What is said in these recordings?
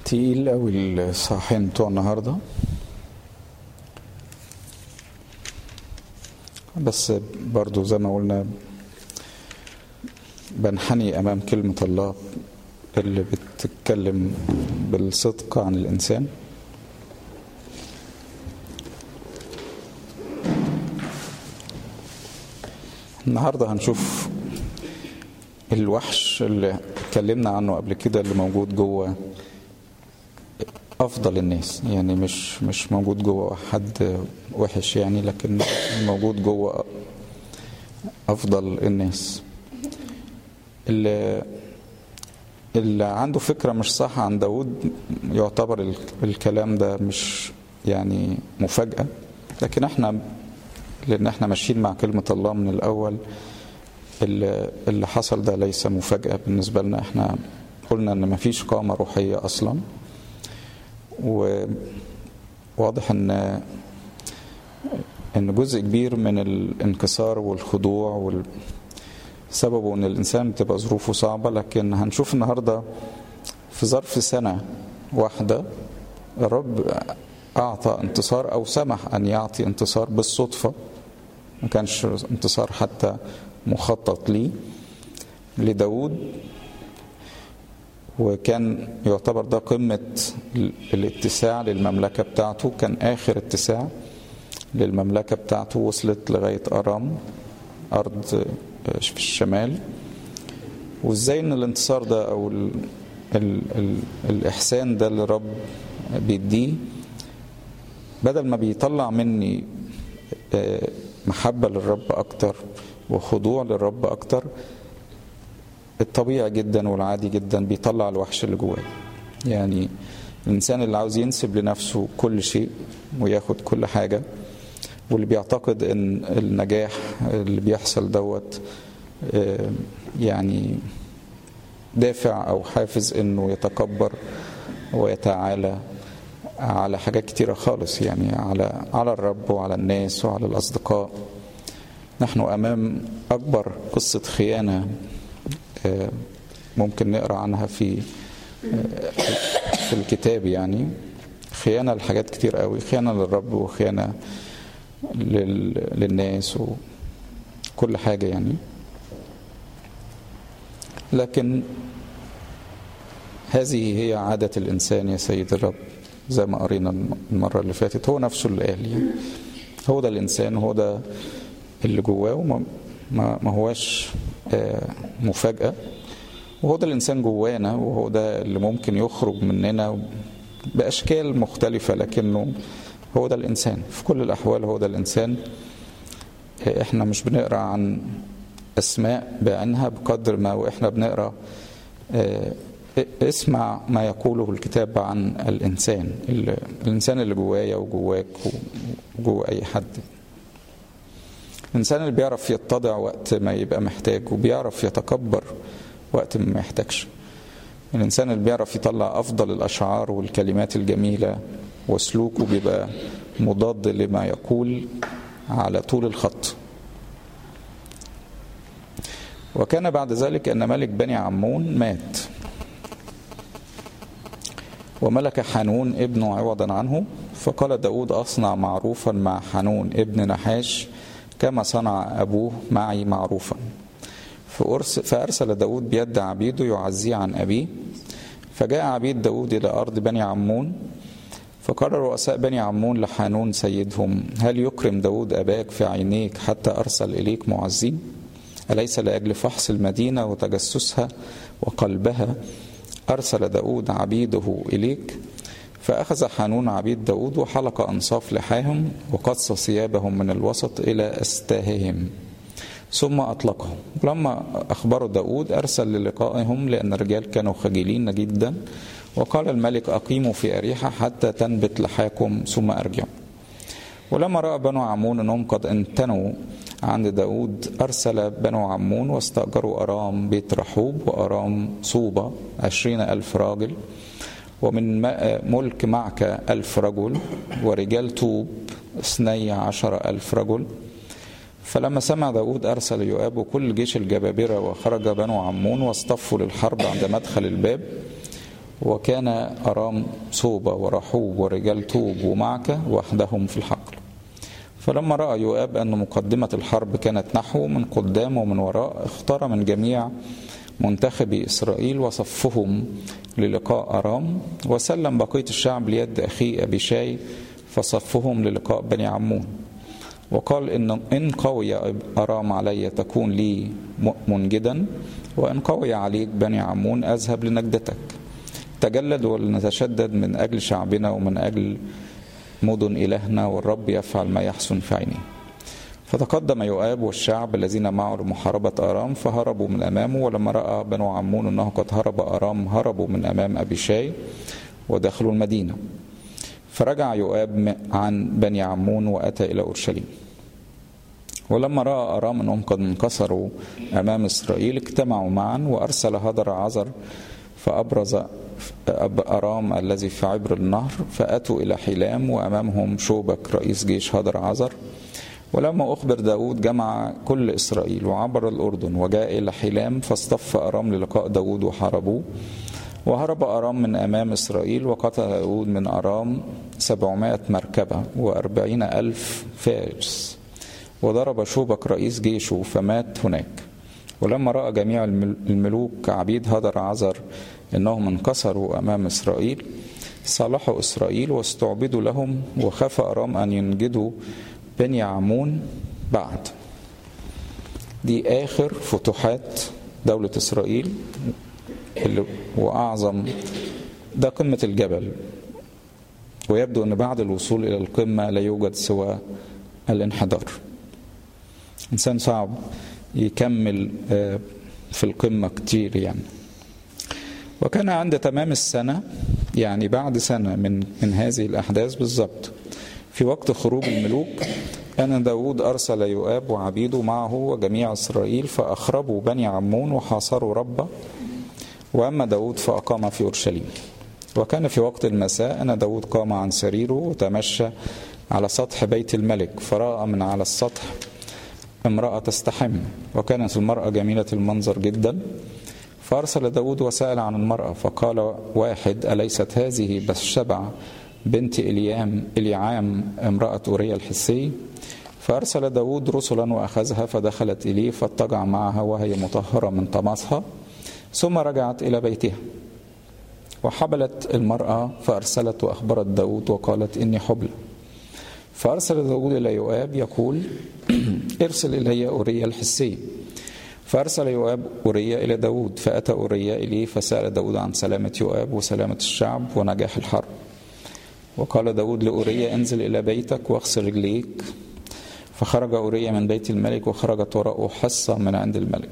تقيل أوي الصحين بتوع النهاردة بس برضو زي ما قلنا بنحني أمام كلمة الله اللي بتتكلم بالصدق عن الإنسان النهاردة هنشوف الوحش اللي اتكلمنا عنه قبل كده اللي موجود جوه افضل الناس يعني مش مش موجود جوه حد وحش يعني لكن موجود جوه افضل الناس اللي اللي عنده فكره مش صح عن داود يعتبر الكلام ده مش يعني مفاجاه لكن احنا لان احنا ماشيين مع كلمه الله من الاول اللي, اللي حصل ده ليس مفاجاه بالنسبه لنا احنا قلنا ان مفيش قامه روحيه اصلا وواضح ان ان جزء كبير من الانكسار والخضوع وال سببه ان الانسان بتبقى ظروفه صعبه لكن هنشوف النهارده في ظرف سنه واحده الرب اعطى انتصار او سمح ان يعطي انتصار بالصدفه ما كانش انتصار حتى مخطط ليه لداود وكان يعتبر ده قمة الاتساع للمملكة بتاعته كان آخر اتساع للمملكة بتاعته وصلت لغاية أرام أرض في الشمال وازاي ان الانتصار ده او ال ال ال الاحسان ده اللي الرب بيديه بدل ما بيطلع مني محبه للرب اكتر وخضوع للرب اكتر الطبيعي جدا والعادي جدا بيطلع الوحش اللي جواه يعني الانسان اللي عاوز ينسب لنفسه كل شيء وياخد كل حاجه واللي بيعتقد ان النجاح اللي بيحصل دوت يعني دافع او حافز انه يتكبر ويتعالى على حاجات كتيره خالص يعني على على الرب وعلى الناس وعلى الاصدقاء نحن امام اكبر قصه خيانه ممكن نقرا عنها في في الكتاب يعني خيانه لحاجات كتير قوي خيانه للرب وخيانه للناس وكل حاجه يعني لكن هذه هي عادة الإنسان يا سيد الرب زي ما قرينا المرة اللي فاتت هو نفسه اللي قال يعني هو ده الإنسان هو ده اللي جواه وما ما هواش مفاجأة وهو ده الإنسان جوانا وهو ده اللي ممكن يخرج مننا بأشكال مختلفة لكنه هو ده الإنسان في كل الأحوال هو ده الإنسان إحنا مش بنقرأ عن أسماء بعينها بقدر ما وإحنا بنقرأ اسمع ما يقوله الكتاب عن الإنسان الإنسان اللي جوايا وجواك وجوا أي حد الإنسان اللي بيعرف يتضع وقت ما يبقى محتاج وبيعرف يتكبر وقت ما يحتاجش الإنسان اللي بيعرف يطلع أفضل الأشعار والكلمات الجميلة وسلوكه بيبقى مضاد لما يقول على طول الخط وكان بعد ذلك أن ملك بني عمون مات وملك حنون ابنه عوضا عنه فقال داود أصنع معروفا مع حنون ابن نحاش كما صنع أبوه معي معروفا فأرسل داود بيد عبيده يعزيه عن أبيه فجاء عبيد داود إلى أرض بني عمون فقال رؤساء بني عمون لحانون سيدهم هل يكرم داود أباك في عينيك حتى أرسل إليك معزين أليس لأجل فحص المدينة وتجسسها وقلبها أرسل داود عبيده إليك فأخذ حانون عبيد داود وحلق أنصاف لحاهم وقص ثيابهم من الوسط إلى أستاههم ثم أطلقهم لما أخبروا داود أرسل للقائهم لأن الرجال كانوا خجلين جدا وقال الملك أقيموا في أريحة حتى تنبت لحاكم ثم أرجعوا ولما رأى بنو عمون أنهم قد انتنوا عند داود أرسل بنو عمون واستأجروا أرام بيت رحوب وأرام صوبة عشرين ألف راجل ومن ملك معك ألف رجل ورجال طوب اثني عشر ألف رجل فلما سمع داود أرسل يؤاب وكل جيش الجبابرة وخرج بنو عمون واصطفوا للحرب عند مدخل الباب وكان أرام صوبة ورحوب ورجال طوب ومعكة وحدهم في الحقل فلما رأى يؤاب أن مقدمة الحرب كانت نحوه من قدام ومن وراء اختار من جميع منتخبي إسرائيل وصفهم للقاء أرام وسلم بقية الشعب ليد أخيه أبيشاي فصفهم للقاء بني عمون وقال إن إن قوي أرام علي تكون لي منجدا وإن قوي عليك بني عمون أذهب لنجدتك تجلد ولنتشدد من أجل شعبنا ومن أجل مدن إلهنا والرب يفعل ما يحسن في عينيه فتقدم يؤاب والشعب الذين معه لمحاربة أرام فهربوا من أمامه ولما رأى بنو عمون أنه قد هرب أرام هربوا من أمام أبي شاي ودخلوا المدينة فرجع يؤاب عن بني عمون وأتى إلى أورشليم ولما رأى أرام أنهم قد انكسروا أمام إسرائيل اجتمعوا معا وأرسل هدر عزر فأبرز أرام الذي في عبر النهر فأتوا إلى حلام وأمامهم شوبك رئيس جيش هدر عزر ولما أخبر داود جمع كل إسرائيل وعبر الأردن وجاء إلى حلام فاصطف أرام للقاء داود وحاربوه وهرب أرام من أمام إسرائيل وقتل داود من أرام سبعمائة مركبة وأربعين ألف فارس وضرب شوبك رئيس جيشه فمات هناك ولما رأى جميع الملوك عبيد هدر عزر إنهم انكسروا أمام إسرائيل صالحوا إسرائيل واستعبدوا لهم وخاف أرام أن ينجدوا بني عمون بعد دي آخر فتوحات دولة إسرائيل اللي وأعظم ده قمة الجبل ويبدو أن بعد الوصول إلى القمة لا يوجد سوى الانحدار إنسان صعب يكمل في القمة كتير يعني وكان عند تمام السنة يعني بعد سنة من من هذه الأحداث بالضبط في وقت خروج الملوك أن داود أرسل يؤاب وعبيده معه وجميع إسرائيل فأخربوا بني عمون وحاصروا ربه وأما داود فأقام في أورشليم وكان في وقت المساء أن داود قام عن سريره وتمشى على سطح بيت الملك فرأى من على السطح امرأة تستحم وكانت المرأة جميلة المنظر جدا فأرسل داود وسأل عن المرأة فقال واحد أليست هذه بشبع بنت إليام إليعام امرأة أوريا الحسي فأرسل داود رسلا وأخذها فدخلت إليه فاضطجع معها وهي مطهرة من طماسها ثم رجعت إلى بيتها وحبلت المرأة فأرسلت وأخبرت داود وقالت إني حبلى فأرسل داود إلى يؤاب يقول ارسل إلي أوريا الحسي فأرسل يؤاب أوريا إلى داود فأتى أوريا إليه فسأل داود عن سلامة يؤاب وسلامة الشعب ونجاح الحرب وقال داود لأوريا انزل إلى بيتك واغسل رجليك فخرج أوريا من بيت الملك وخرجت وراءه حصة من عند الملك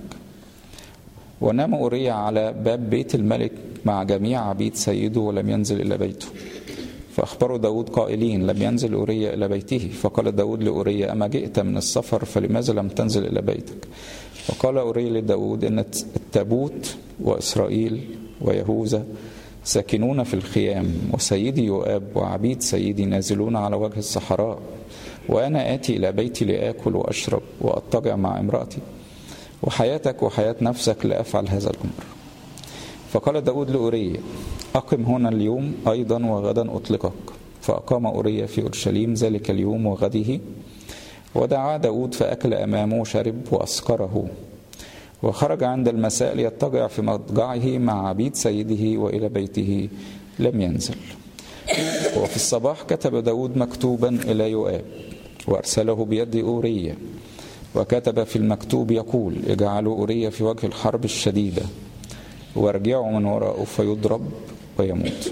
ونام أوريا على باب بيت الملك مع جميع عبيد سيده ولم ينزل إلى بيته فأخبروا داود قائلين لم ينزل أوريا إلى بيته فقال داود لأوريا أما جئت من السفر فلماذا لم تنزل إلى بيتك وقال أوريا لداود إن التابوت وإسرائيل ويهوذا ساكنون في الخيام وسيدي يؤاب وعبيد سيدي نازلون على وجه الصحراء وأنا آتي إلى بيتي لآكل وأشرب وأضطجع مع امرأتي وحياتك وحياة نفسك لأفعل هذا الأمر فقال داود لأوريا أقم هنا اليوم أيضا وغدا أطلقك فأقام أوريا في أورشليم ذلك اليوم وغده ودعا داود فأكل أمامه وشرب وأسكره وخرج عند المساء ليضطجع في مضجعه مع عبيد سيده وإلى بيته لم ينزل وفي الصباح كتب داود مكتوبا إلى يؤاب وأرسله بيد أوريا وكتب في المكتوب يقول اجعلوا أوريا في وجه الحرب الشديدة وارجعوا من وراءه فيضرب ويموت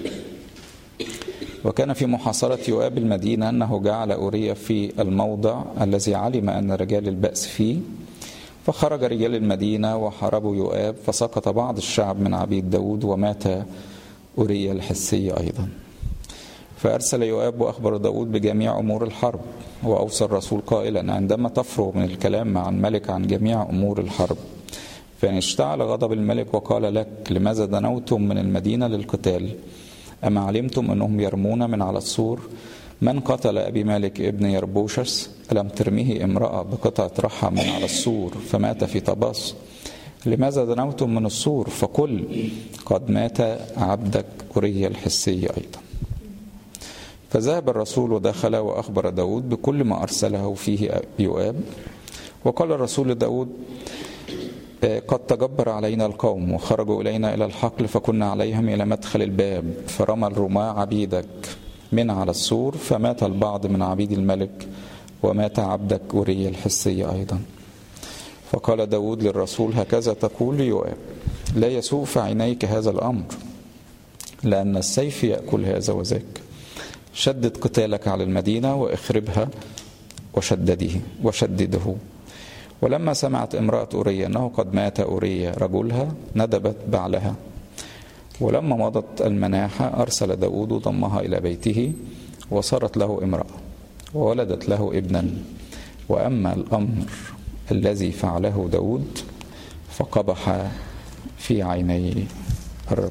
وكان في محاصرة يؤاب المدينة أنه جعل أوريا في الموضع الذي علم أن رجال البأس فيه فخرج رجال المدينة وحاربوا يؤاب فسقط بعض الشعب من عبيد داود ومات أوريا الحسي أيضا فأرسل يؤاب وأخبر داود بجميع أمور الحرب وأوصى الرسول قائلا عندما تفرغ من الكلام مع الملك عن جميع أمور الحرب فإن اشتعل غضب الملك وقال لك لماذا دنوتم من المدينة للقتال أما علمتم أنهم يرمون من على السور من قتل أبي مالك ابن يربوشس ألم ترميه امرأة بقطعة رحى من على السور فمات في طباس لماذا دنوتم من السور فقل قد مات عبدك أوريا الحسي أيضا فذهب الرسول ودخل وأخبر داود بكل ما أرسله فيه يؤاب وقال الرسول لداود قد تجبر علينا القوم وخرجوا إلينا إلى الحقل فكنا عليهم إلى مدخل الباب فرمى الرماة عبيدك من على السور فمات البعض من عبيد الملك ومات عبدك أوريا الحسي أيضا فقال داود للرسول هكذا تقول ليؤاب لا يسوء في عينيك هذا الأمر لأن السيف يأكل هذا وذاك شدد قتالك على المدينة واخربها وشدده وشدده ولما سمعت امرأة أوريا أنه قد مات أوريا رجلها ندبت بعلها ولما مضت المناحة أرسل داود ضمها إلى بيته وصارت له امرأة وولدت له ابنا وأما الأمر الذي فعله داود فقبح في عيني الرب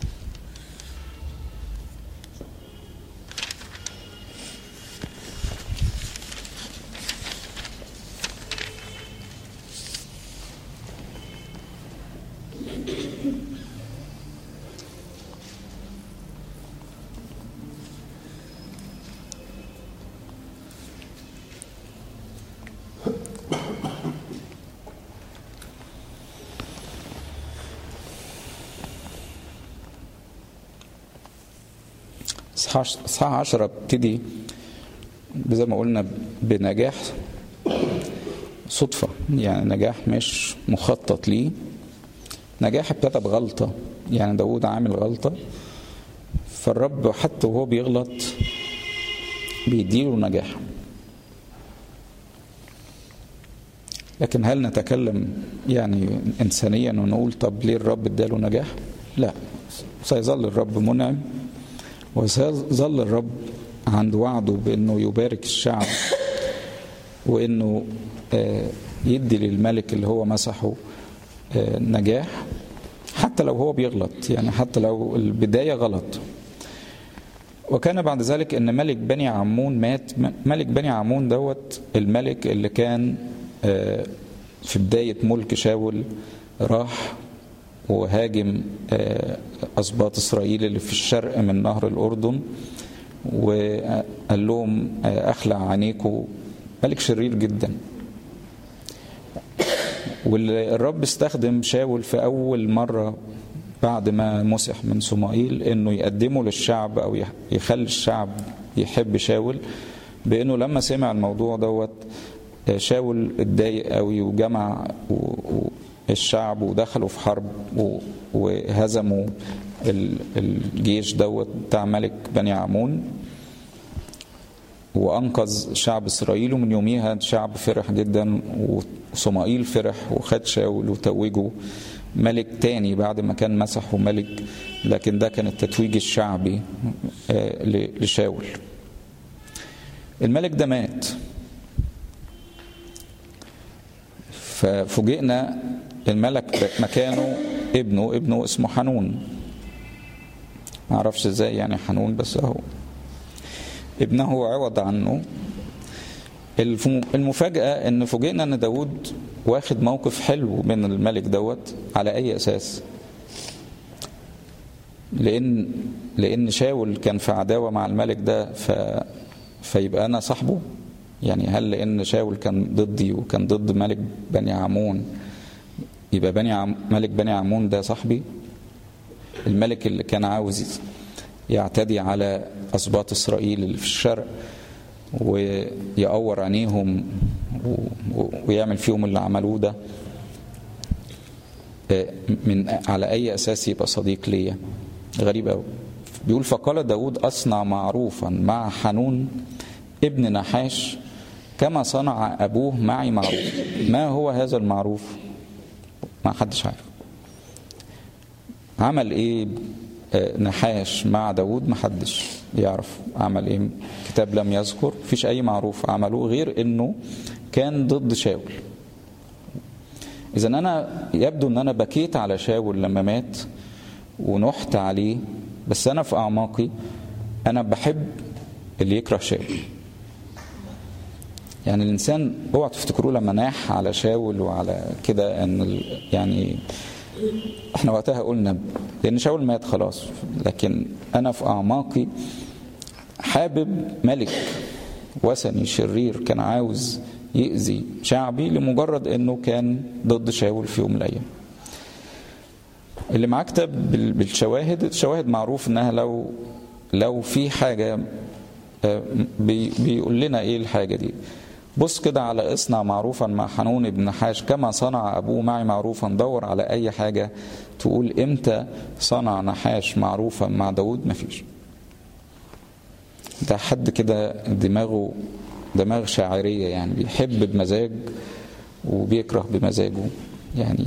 الساعة عشرة ابتدي زي ما قلنا بنجاح صدفة يعني نجاح مش مخطط ليه نجاح ابتدى بغلطة يعني داود عامل غلطة فالرب حتى وهو بيغلط بيديله نجاح لكن هل نتكلم يعني إنسانيا ونقول طب ليه الرب اداله نجاح؟ لا سيظل الرب منعم وسيظل الرب عند وعده بأنه يبارك الشعب وأنه يدي للملك اللي هو مسحه نجاح حتى لو هو بيغلط يعني حتى لو البداية غلط وكان بعد ذلك ان ملك بني عمون مات ملك بني عمون دوت الملك اللي كان في بداية ملك شاول راح وهاجم أسباط إسرائيل اللي في الشرق من نهر الأردن وقال لهم أخلع عينيكم ملك شرير جدا والرب استخدم شاول في أول مرة بعد ما مسح من صمائيل انه يقدمه للشعب او يخلي الشعب يحب شاول بانه لما سمع الموضوع دوت شاول اتضايق قوي وجمع الشعب ودخلوا في حرب وهزموا الجيش دوت بتاع ملك بني عمون وانقذ شعب اسرائيل ومن يوميها الشعب فرح جدا وصمائيل فرح وخد شاول وتوجه ملك تاني بعد ما كان مسحه ملك لكن ده كان التتويج الشعبي لشاول الملك ده مات ففوجئنا الملك مكانه ابنه ابنه اسمه حنون ما اعرفش ازاي يعني حنون بس اهو ابنه عوض عنه المفاجأة ان فوجئنا ان داود واخد موقف حلو من الملك دوت على اي اساس لان لان شاول كان في عداوه مع الملك ده ف فيبقى انا صاحبه يعني هل لان شاول كان ضدي وكان ضد ملك بني عمون يبقى بني عم ملك بني عمون ده صاحبي الملك اللي كان عاوز يعتدي على اسباط اسرائيل اللي في الشرق ويقور عينيهم ويعمل فيهم اللي عملوه ده من على اي اساس يبقى صديق ليا غريب قوي بيقول فقال داود اصنع معروفا مع حنون ابن نحاش كما صنع ابوه معي معروف ما هو هذا المعروف ما حدش عارف عمل ايه نحاش مع داود محدش يعرف عمل ايه كتاب لم يذكر فيش اي معروف عمله غير انه كان ضد شاول اذا انا يبدو ان انا بكيت على شاول لما مات ونحت عليه بس انا في اعماقي انا بحب اللي يكره شاول يعني الانسان اوعوا تفتكروه لما ناح على شاول وعلى كده ان ال- يعني احنا وقتها قلنا لان شاول مات خلاص لكن انا في اعماقي حابب ملك وثني شرير كان عاوز يأذي شعبي لمجرد انه كان ضد شاول في يوم من الايام اللي معاه كتاب بال- بالشواهد الشواهد معروف انها لو لو في حاجه آه، بي بيقول لنا ايه الحاجه دي بص كده على اصنع معروفا مع حنون بن نحاش كما صنع ابوه معي معروفا دور على اي حاجه تقول امتى صنع نحاش معروفا مع داود مفيش ده حد كده دماغه دماغ شاعريه يعني بيحب بمزاج وبيكره بمزاجه يعني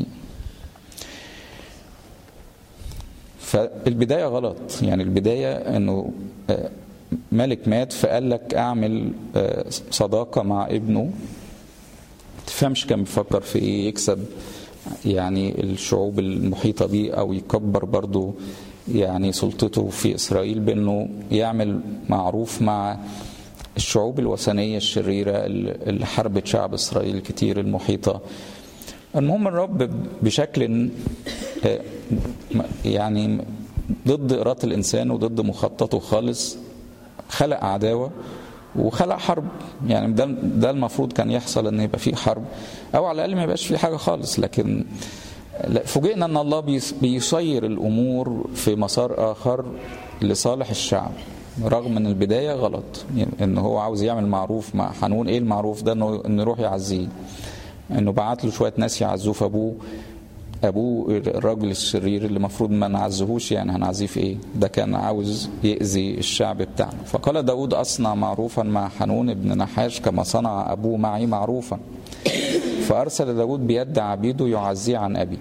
فالبداية غلط يعني البداية انه آه، ملك مات فقال لك اعمل آه، صداقة مع ابنه تفهمش كان بيفكر في ايه يكسب يعني الشعوب المحيطة بيه او يكبر برضو يعني سلطته في اسرائيل بانه يعمل معروف مع الشعوب الوثنية الشريرة اللي حربت شعب اسرائيل كتير المحيطة المهم الرب بشكل آه، يعني ضد إرادة الإنسان وضد مخططه خالص خلق عداوة وخلق حرب يعني ده ده المفروض كان يحصل ان يبقى في حرب او على الاقل ما يبقاش في حاجه خالص لكن لا، فوجئنا ان الله بيس- بيسير الامور في مسار اخر لصالح الشعب رغم ان البدايه غلط يعني ان هو عاوز يعمل معروف مع حنون ايه المعروف ده انه انه يروح يعزيه انه بعت له شويه ناس يعزوه فابوه ابوه الراجل الشرير اللي المفروض ما نعزهوش يعني هنعزيه في ايه ده كان عاوز يأذي الشعب بتاعنا فقال داود اصنع معروفا مع حنون ابن نحاش كما صنع ابوه معي معروفا فارسل داود بيد عبيده يعزيه عن ابي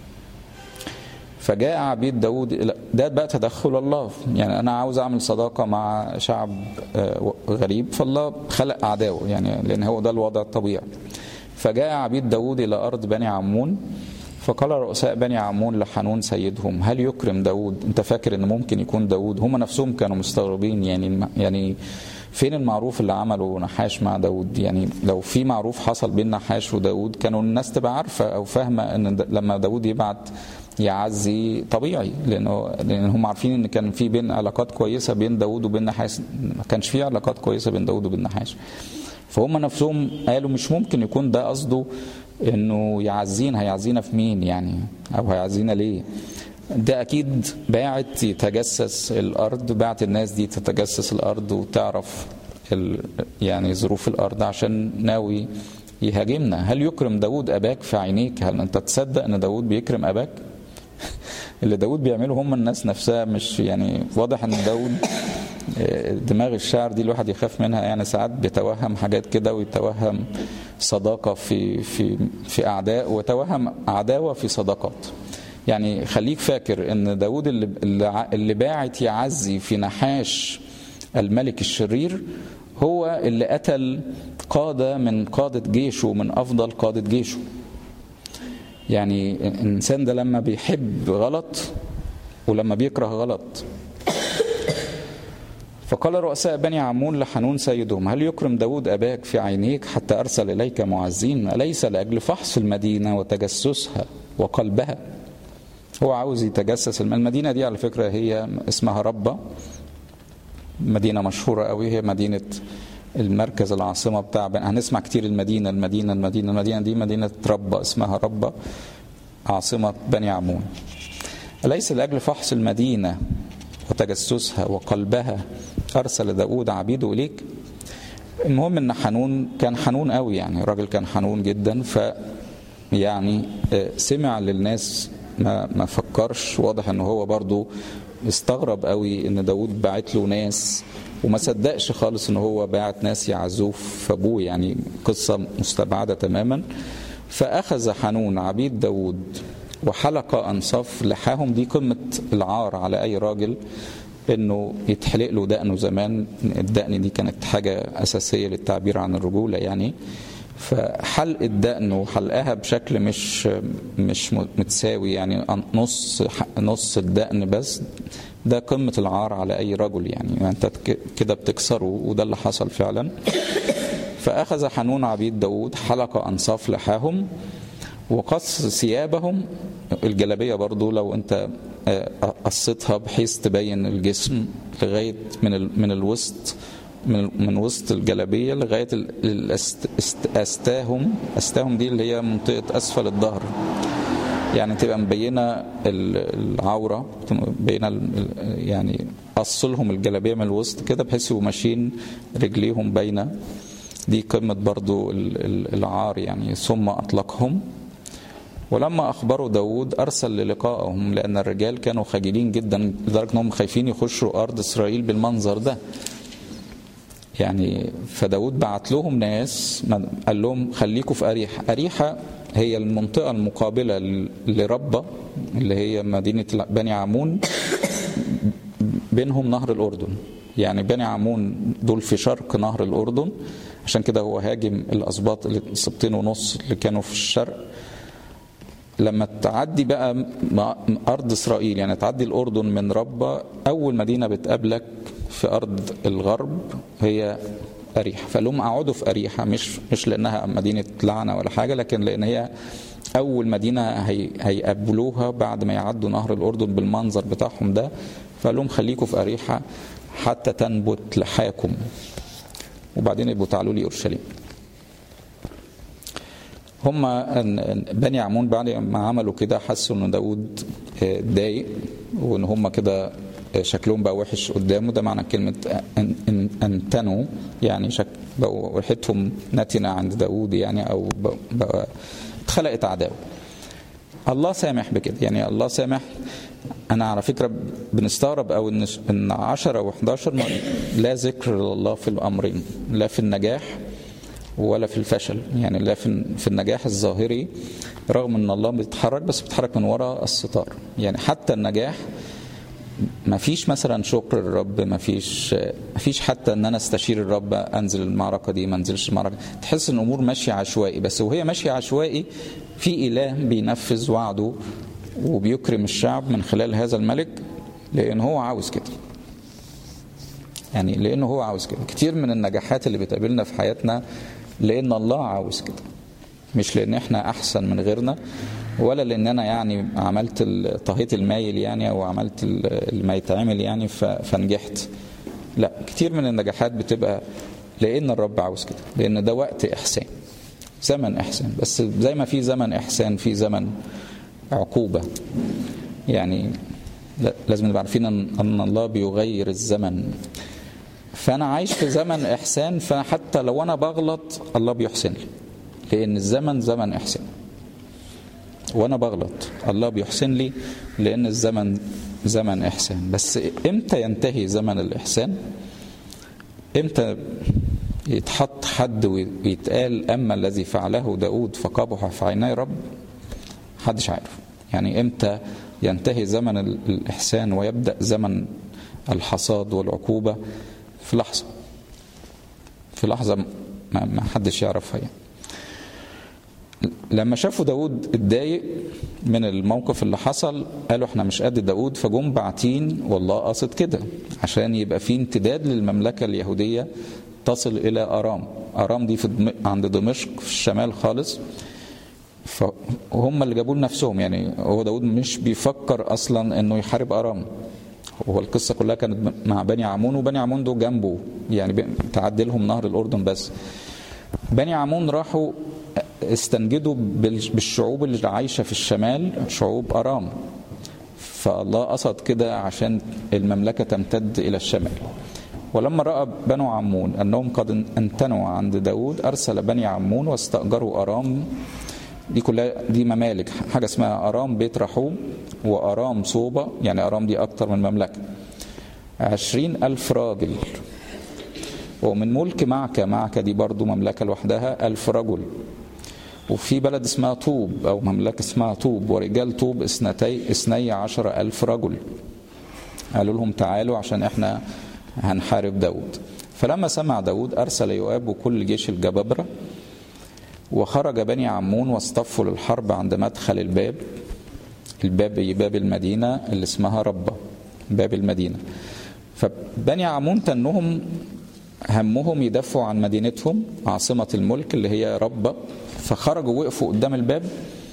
فجاء عبيد داود إلى- ده بقى تدخل الله يعني انا عاوز اعمل صداقه مع شعب آه، غريب فالله خلق عداوه يعني لان هو ده الوضع الطبيعي فجاء عبيد داود الى ارض بني عمون فقال رؤساء بني عمون لحنون سيدهم هل يكرم داود انت فاكر ان ممكن يكون داود هم نفسهم كانوا مستغربين يعني يعني فين المعروف اللي عمله نحاش مع داود يعني لو في معروف حصل بين نحاش وداود كانوا الناس تبقى عارفة أو فاهمة أن د- لما داود يبعت يعزي طبيعي لأنه لأن هم عارفين أن كان في بين علاقات كويسة بين داود وبين نحاس ما كانش في علاقات كويسة بين داود وبين نحاش فهم نفسهم قالوا مش ممكن يكون ده قصده انه يعزينا هيعزينا في مين يعني او هيعزينا ليه ده اكيد باعت يتجسس الارض باعت الناس دي تتجسس الارض وتعرف ال يعني ظروف الارض عشان ناوي يهاجمنا هل يكرم داود اباك في عينيك هل انت تصدق ان داود بيكرم اباك اللي داود بيعمله هم الناس نفسها مش يعني واضح ان داود آه، دماغ الشعر دي الواحد يخاف منها يعني ساعات بيتوهم حاجات كده ويتوهم صداقة في في في أعداء ويتوهم عداوة في صداقات يعني خليك فاكر ان داود اللي اللي ع- اللي باعت يعزي في نحاش الملك الشرير هو اللي قتل قادة من قادة جيشه من أفضل قادة جيشه يعني الإنسان ده لما بيحب غلط ولما بيكره غلط فقال رؤساء بني عمون لحنون سيدهم هل يكرم داود أباك في عينيك حتى أرسل إليك معزين أليس لأجل فحص المدينة وتجسسها وقلبها هو عاوز يتجسس الم- المدينة دي على فكرة هي اسمها ربة مدينة مشهورة قوي هي مدينة المركز العاصمة بتاع بن... هنسمع كتير المدينة المدينة المدينة المدينة دي مدينة ربة اسمها ربة عاصمة بني عمون أليس لأجل فحص المدينة وتجسسها وقلبها أرسل داود عبيده إليك المهم ان حنون كان حنون قوي يعني الراجل كان حنون جدا ف يعني آه، سمع للناس ما ما فكرش واضح ان هو برضو استغرب قوي ان داود باعت له ناس وما صدقش خالص ان هو باعت ناس يعزوه في ابوه يعني قصه مستبعده تماما فاخذ حنون عبيد داود وحلق انصاف لحاهم دي قمه العار على اي راجل انه يتحلق له دقنه زمان الدقن دي كانت حاجه اساسيه للتعبير عن الرجوله يعني فحلق الدقن وحلقها بشكل مش مش متساوي يعني نص نص الدقن بس ده قمة العار على أي رجل يعني أنت كده بتكسره وده اللي حصل فعلا فأخذ حنون عبيد داود حلق أنصاف لحاهم وقص ثيابهم الجلابية برضو لو أنت قصتها بحيث تبين الجسم لغاية من من الوسط من من وسط الجلابية لغاية أستاهم أستاهم دي اللي هي منطقة أسفل الظهر يعني تبقى مبينة العورة مبينة يعني قصلهم الجلابية من الوسط كده بحيث يبقوا ماشيين رجليهم باينة دي قمة برضو العار يعني ثم أطلقهم ولما أخبروا داود أرسل للقائهم لأن الرجال كانوا خجلين جدا لدرجة أنهم خايفين يخشوا أرض إسرائيل بالمنظر ده يعني فداود بعت لهم ناس قال لهم خليكم في أريحة أريحة هي المنطقة المقابلة لربة اللي هي مدينة بني عمون بينهم نهر الأردن يعني بني عمون دول في شرق نهر الأردن عشان كده هو هاجم الأسباط السبطين ونص اللي كانوا في الشرق لما تعدي بقى أرض إسرائيل يعني تعدي الأردن من ربة أول مدينة بتقابلك في أرض الغرب هي أريحة فقال لهم اقعدوا في أريحة مش مش لأنها مدينة لعنة ولا حاجة لكن لأن هي أول مدينة هي هيقابلوها بعد ما يعدوا نهر الأردن بالمنظر بتاعهم ده فقال لهم خليكم في أريحة حتى تنبت لحاكم وبعدين يبقوا تعالوا لي أورشليم هم بني عمون بعد ما عملوا كده حسوا ان داود اتضايق وان هم كده شكلهم بقى وحش قدامه ده معنى كلمة أن أن أنتنوا يعني شك بقوا ريحتهم نتنة عند داود يعني أو بقى اتخلقت عداوة الله سامح بكده يعني الله سامح أنا على فكرة بنستغرب أو إن إن 10 و11 لا ذكر لله في الأمرين لا في النجاح ولا في الفشل يعني لا في في النجاح الظاهري رغم ان الله بيتحرك بس بيتحرك من وراء الستار يعني حتى النجاح ما فيش مثلا شكر الرب ما فيش ما فيش حتى ان انا استشير الرب انزل المعركه دي ما انزلش المعركه تحس ان الامور ماشيه عشوائي بس وهي ماشيه عشوائي في اله بينفذ وعده وبيكرم الشعب من خلال هذا الملك لان هو عاوز كده يعني لانه هو عاوز كده كتير من النجاحات اللي بتقابلنا في حياتنا لان الله عاوز كده مش لان احنا احسن من غيرنا ولا لان انا يعني عملت طهيت المايل يعني او عملت اللي ما يتعمل يعني فنجحت لا كتير من النجاحات بتبقى لان الرب عاوز كده لان ده وقت احسان زمن احسان بس زي ما في زمن احسان في زمن عقوبه يعني لازم نبقى عارفين ان الله بيغير الزمن فانا عايش في زمن احسان فحتى لو انا بغلط الله بيحسن لي لان الزمن زمن احسان وانا بغلط الله بيحسن لي لان الزمن زمن احسان بس امتى ينتهي زمن الاحسان امتى يتحط حد ويتقال اما الذي فعله داود فقبح في عيني رب محدش عارف يعني امتى ينتهي زمن الاحسان ويبدا زمن الحصاد والعقوبه في لحظه في لحظه ما حدش يعرفها يعني لما شافوا داود اتضايق من الموقف اللي حصل قالوا احنا مش قد داود فجم باعتين والله قاصد كده عشان يبقى في امتداد للمملكة اليهودية تصل إلى أرام أرام دي في دم... عند دمشق في الشمال خالص فهم اللي جابوا لنفسهم يعني هو داود مش بيفكر أصلا أنه يحارب أرام هو القصة كلها كانت مع بني عمون وبني عمون دول جنبه يعني تعدي لهم نهر الأردن بس بني عمون راحوا استنجدوا بالشعوب اللي عايشة في الشمال شعوب أرام فالله قصد كده عشان المملكة تمتد إلى الشمال ولما رأى بنو عمون أنهم قد انتنوا عند داود أرسل بني عمون واستأجروا أرام دي كلها دي ممالك حاجة اسمها أرام بيت رحوم وأرام صوبة يعني أرام دي أكتر من مملكة عشرين ألف راجل ومن ملك معكة معكة دي برضو مملكة لوحدها ألف رجل وفي بلد اسمها طوب أو مملكة اسمها طوب ورجال طوب اثنتي اثني عشر ألف رجل قالوا لهم تعالوا عشان احنا هنحارب داود فلما سمع داود أرسل يؤاب وكل جيش الجبابرة وخرج بني عمون واصطفوا للحرب عند مدخل الباب الباب باب المدينة اللي اسمها ربة باب المدينة فبني عمون تنهم همهم يدافعوا عن مدينتهم عاصمة الملك اللي هي ربة فخرجوا وقفوا قدام الباب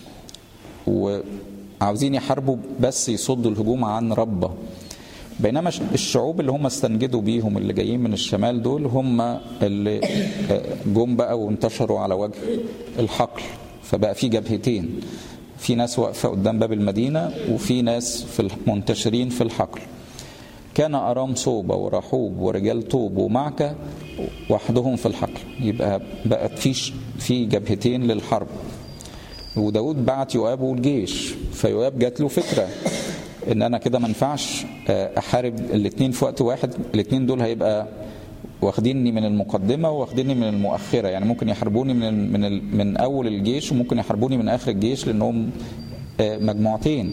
وعاوزين يحاربوا بس يصدوا الهجوم عن ربة بينما الشعوب اللي هم استنجدوا بيهم اللي جايين من الشمال دول هم اللي جم بقى وانتشروا على وجه الحقل فبقى في جبهتين في ناس واقفة قدام باب المدينة وفي ناس في منتشرين في الحقل كان أرام صوبة ورحوب ورجال طوب ومعكة وحدهم في الحقل يبقى بقت في في جبهتين للحرب وداود بعت يؤاب والجيش فيؤاب جات له فكرة ان انا كده ما ينفعش احارب الاثنين في وقت واحد الاثنين دول هيبقى واخديني من المقدمه واخديني من المؤخره يعني ممكن يحاربوني من من من اول الجيش وممكن يحاربوني من اخر الجيش لانهم مجموعتين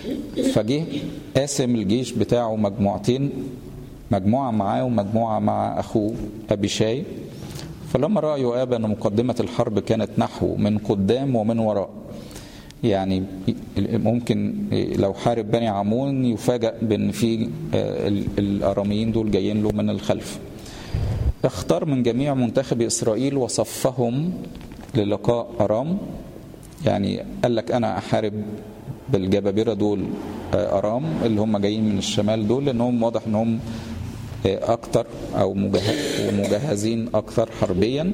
فجه قاسم الجيش بتاعه مجموعتين مجموعه معاه ومجموعه مع اخوه ابي شاي فلما راى يؤاب ان مقدمه الحرب كانت نحو من قدام ومن وراء يعني ممكن لو حارب بني عمون يفاجأ بان في الاراميين دول جايين له من الخلف اختار من جميع منتخب اسرائيل وصفهم للقاء ارام يعني قال لك انا احارب بالجبابره دول ارام اللي هم جايين من الشمال دول لانهم واضح انهم اكتر او مجهزين اكثر حربيا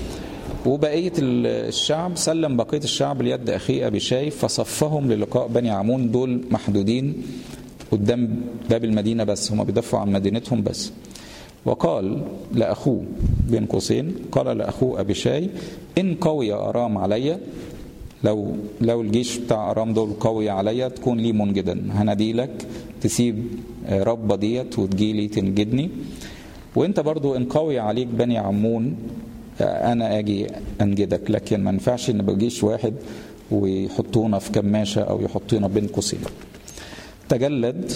وبقية الشعب سلم بقية الشعب ليد أخيه أبي شاي فصفهم للقاء بني عمون دول محدودين قدام باب المدينة بس هم بيدافعوا عن مدينتهم بس وقال لأخوه بين قوسين قال لأخوه أبي شاي إن قوي أرام علي لو لو الجيش بتاع أرام دول قوي عليا تكون لي منجدا هنادي لك تسيب ربة ديت وتجيلي تنجدني وانت برضو ان قوي عليك بني عمون انا اجي انجدك لكن ما ينفعش ان بجيش واحد ويحطونا في كماشه او يحطونا بين قوسين تجلد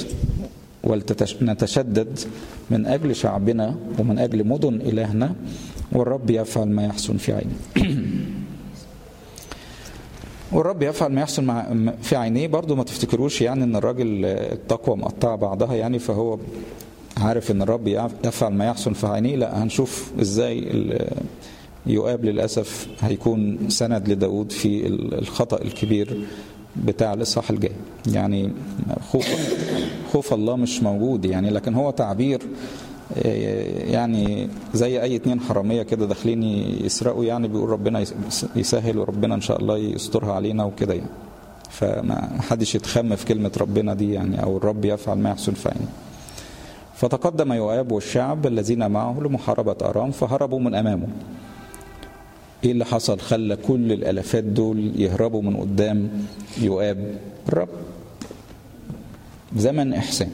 ولنتشدد من اجل شعبنا ومن اجل مدن الهنا والرب يفعل ما يحسن في عينه والرب يفعل ما يحسن في عينيه برضو ما تفتكروش يعني ان الراجل التقوى مقطعه بعضها يعني فهو عارف ان الرب يفعل ما يحسن في عينيه لا هنشوف ازاي يؤاب للاسف هيكون سند لداود في الخطا الكبير بتاع الاصحاح الجاي يعني خوف خوف الله مش موجود يعني لكن هو تعبير يعني زي اي اتنين حراميه كده داخلين يسرقوا يعني بيقول ربنا يسهل وربنا ان شاء الله يسترها علينا وكده يعني فما حدش يتخم في كلمه ربنا دي يعني او الرب يفعل ما يحسن في عينه فتقدم يؤاب والشعب الذين معه لمحاربة أرام فهربوا من أمامه إيه اللي حصل خلى كل الألفات دول يهربوا من قدام يؤاب الرب زمن إحسان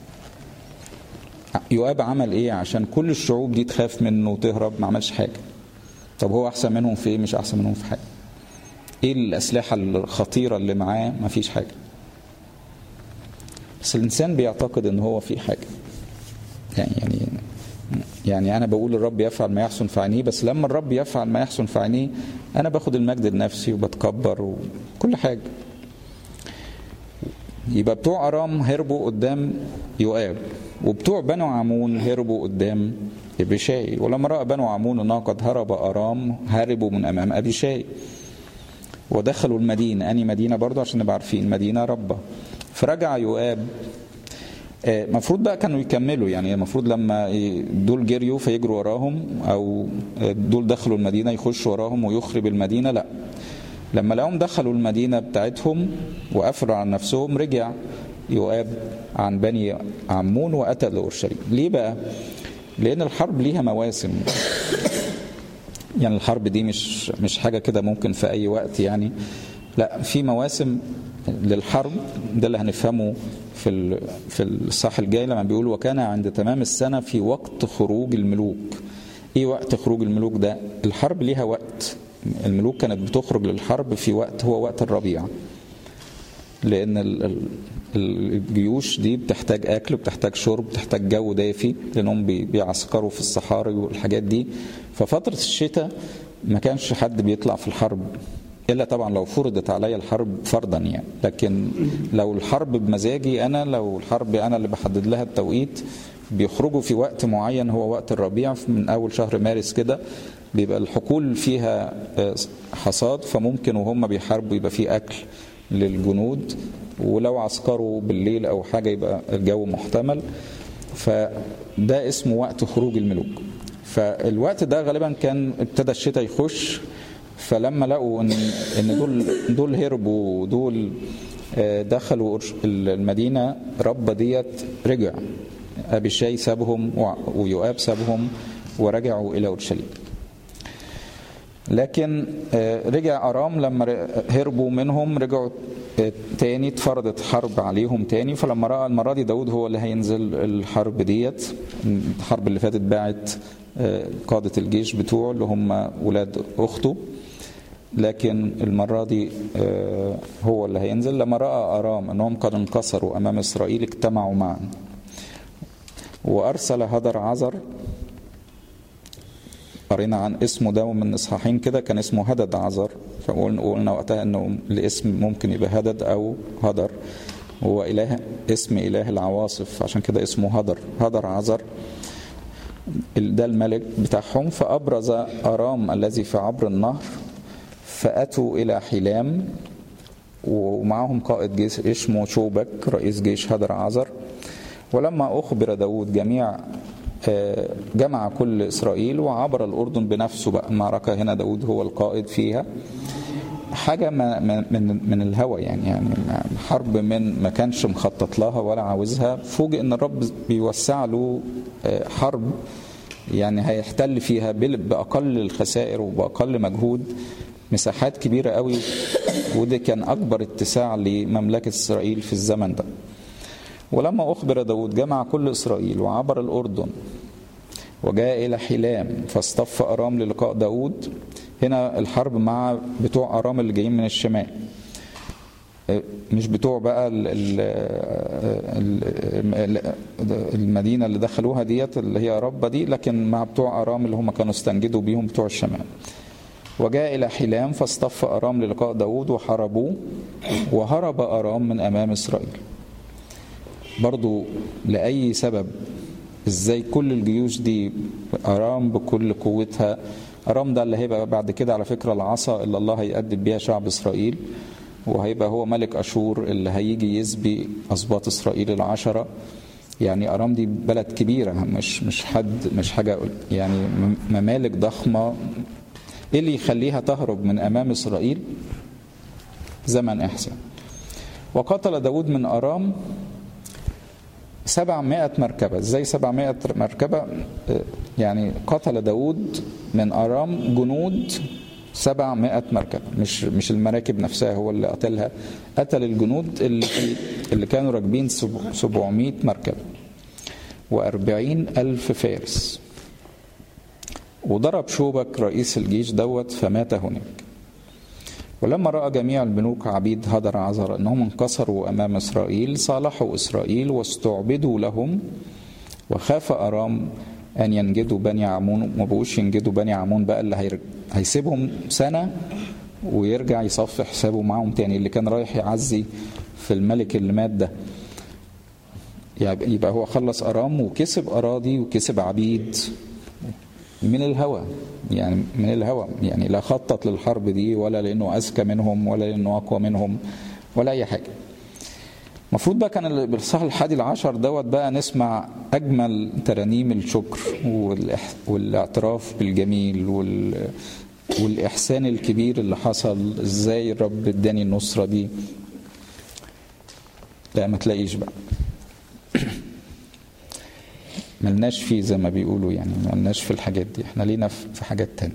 يؤاب عمل إيه عشان كل الشعوب دي تخاف منه وتهرب ما عملش حاجة طب هو أحسن منهم في إيه مش أحسن منهم في حاجة إيه الأسلحة الخطيرة اللي معاه ما فيش حاجة بس الإنسان بيعتقد إن هو في حاجة يعني يعني يعني انا بقول الرب يفعل ما يحسن في عينيه بس لما الرب يفعل ما يحسن في عينيه انا باخد المجد لنفسي وبتكبر وكل حاجه يبقى بتوع ارام هربوا قدام يؤاب وبتوع بنو عمون هربوا قدام ابيشاي ولما راى بنو عمون انه قد هرب ارام هربوا من امام ابيشاي ودخلوا المدينه اني مدينه برضه عشان نبقى عارفين مدينه ربه فرجع يؤاب المفروض بقى كانوا يكملوا يعني المفروض لما دول جريوا فيجروا وراهم او دول دخلوا المدينه يخشوا وراهم ويخرب المدينه لا لما لقوهم دخلوا المدينه بتاعتهم وقفلوا على نفسهم رجع يؤاب عن بني عمون واتى لاورشليم ليه بقى لان الحرب ليها مواسم يعني الحرب دي مش مش حاجه كده ممكن في اي وقت يعني لا في مواسم للحرب ده اللي هنفهمه في في الصح الجاي لما بيقول وكان عند تمام السنه في وقت خروج الملوك ايه وقت خروج الملوك ده الحرب ليها وقت الملوك كانت بتخرج للحرب في وقت هو وقت الربيع لان الجيوش دي بتحتاج اكل بتحتاج شرب بتحتاج جو دافي لانهم بيعسكروا في الصحاري والحاجات دي ففتره الشتاء ما كانش حد بيطلع في الحرب الا طبعا لو فرضت عليا الحرب فرضا يعني لكن لو الحرب بمزاجي انا لو الحرب انا اللي بحدد لها التوقيت بيخرجوا في وقت معين هو وقت الربيع من اول شهر مارس كده بيبقى الحقول فيها حصاد فممكن وهم بيحاربوا يبقى في اكل للجنود ولو عسكروا بالليل او حاجه يبقى الجو محتمل فده اسمه وقت خروج الملوك فالوقت ده غالبا كان ابتدى الشتاء يخش فلما لقوا ان ان دول دول هربوا ودول دخلوا المدينه رب ديت رجع ابي شاي سابهم ويؤاب سابهم ورجعوا الى اورشليم لكن رجع ارام لما هربوا منهم رجعوا تاني اتفرضت حرب عليهم تاني فلما راى المره دي داود هو اللي هينزل الحرب ديت الحرب اللي فاتت باعت قادة الجيش بتوعه اللي هم ولاد أخته لكن المرة دي هو اللي هينزل لما رأى أرام أنهم قد انكسروا أمام إسرائيل اجتمعوا معا وأرسل هدر عزر قرينا عن اسمه ده من إصحاحين كده كان اسمه هدد عزر فقلنا وقتها أنه الاسم ممكن يبقى هدد أو هدر هو إله اسم إله العواصف عشان كده اسمه هدر هدر عزر ده الملك بتاعهم فأبرز أرام الذي في عبر النهر فأتوا إلى حلام ومعهم قائد جيش اسمه شوبك رئيس جيش هدر عزر ولما أخبر داود جميع جمع كل إسرائيل وعبر الأردن بنفسه بقى المعركة هنا داود هو القائد فيها حاجة من من الهوى يعني يعني حرب من ما كانش مخطط لها ولا عاوزها فوجئ ان الرب بيوسع له حرب يعني هيحتل فيها باقل الخسائر وباقل مجهود مساحات كبيرة قوي وده كان أكبر اتساع لمملكة إسرائيل في الزمن ده ولما أخبر داود جمع كل إسرائيل وعبر الأردن وجاء إلى حلام فاصطف أرام للقاء داود هنا الحرب مع بتوع أرام اللي جايين من الشمال مش بتوع بقى المدينة اللي دخلوها ديت اللي هي ربة دي لكن مع بتوع أرام اللي هم كانوا استنجدوا بيهم بتوع الشمال وجاء إلى حلام فاصطف أرام للقاء داود وحاربوه وهرب أرام من أمام إسرائيل برضو لأي سبب ازاي كل الجيوش دي أرام بكل قوتها أرام ده اللي هيبقى بعد كده على فكرة العصا اللي الله هيأدب بيها شعب إسرائيل وهيبقى هو ملك أشور اللي هيجي يسبي أسباط إسرائيل العشرة يعني أرام دي بلد كبيرة مش مش حد مش حاجة يعني ممالك ضخمة إيه اللي يخليها تهرب من أمام إسرائيل زمن إحسان وقتل داود من أرام سبعمائة مركبة ازاي سبعمائة مركبة يعني قتل داود من أرام جنود سبعمائة مركبة مش مش المراكب نفسها هو اللي قتلها قتل الجنود اللي, اللي كانوا راكبين سبعمائة مركبة وأربعين ألف فارس وضرب شوبك رئيس الجيش دوت فمات هناك ولما رأى جميع الملوك عبيد هدر عزر أنهم انكسروا أمام إسرائيل صالحوا إسرائيل واستعبدوا لهم وخاف أرام أن ينجدوا بني عمون ما بقوش ينجدوا بني عمون بقى اللي هيرج... هيسيبهم سنة ويرجع يصفي حسابه معهم تاني اللي كان رايح يعزي في الملك اللي مات ده يبقى هو خلص أرام وكسب أراضي وكسب عبيد من الهوى يعني من الهوى يعني لا خطط للحرب دي ولا لانه اذكى منهم ولا لانه اقوى منهم ولا اي حاجه المفروض بقى كان بالاصحاح الحادي العشر دوت بقى نسمع اجمل ترانيم الشكر والاعتراف بالجميل وال والاحسان الكبير اللي حصل ازاي الرب اداني النصره دي لا ما تلاقيش بقى ملناش فيه زي ما بيقولوا يعني ملناش في الحاجات دي احنا لينا في حاجات تانية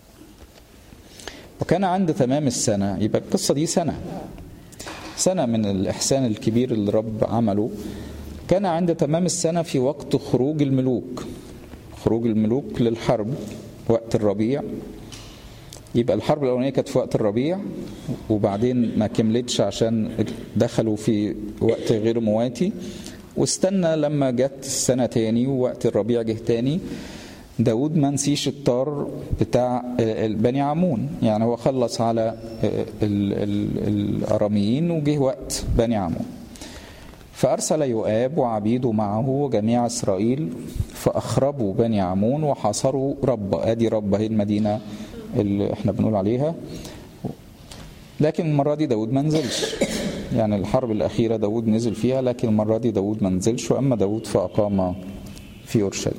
وكان عند تمام السنة يبقى القصة دي سنة سنة من الإحسان الكبير اللي رب عمله كان عند تمام السنة في وقت خروج الملوك خروج الملوك للحرب وقت الربيع يبقى الحرب الأولانية كانت في وقت الربيع وبعدين ما كملتش عشان دخلوا في وقت غير مواتي واستنى لما جت السنة تاني ووقت الربيع جه تاني داود ما نسيش الطار بتاع بني عمون يعني هو خلص على الأراميين وجه وقت بني عمون فأرسل يؤاب وعبيده معه وجميع إسرائيل فأخربوا بني عمون وحاصروا رب أدي رب هي المدينة اللي احنا بنقول عليها لكن المرة دي داود ما نزلش يعني الحرب الأخيرة داود نزل فيها لكن المرة دي داود ما نزلش وأما داود فأقام في أورشليم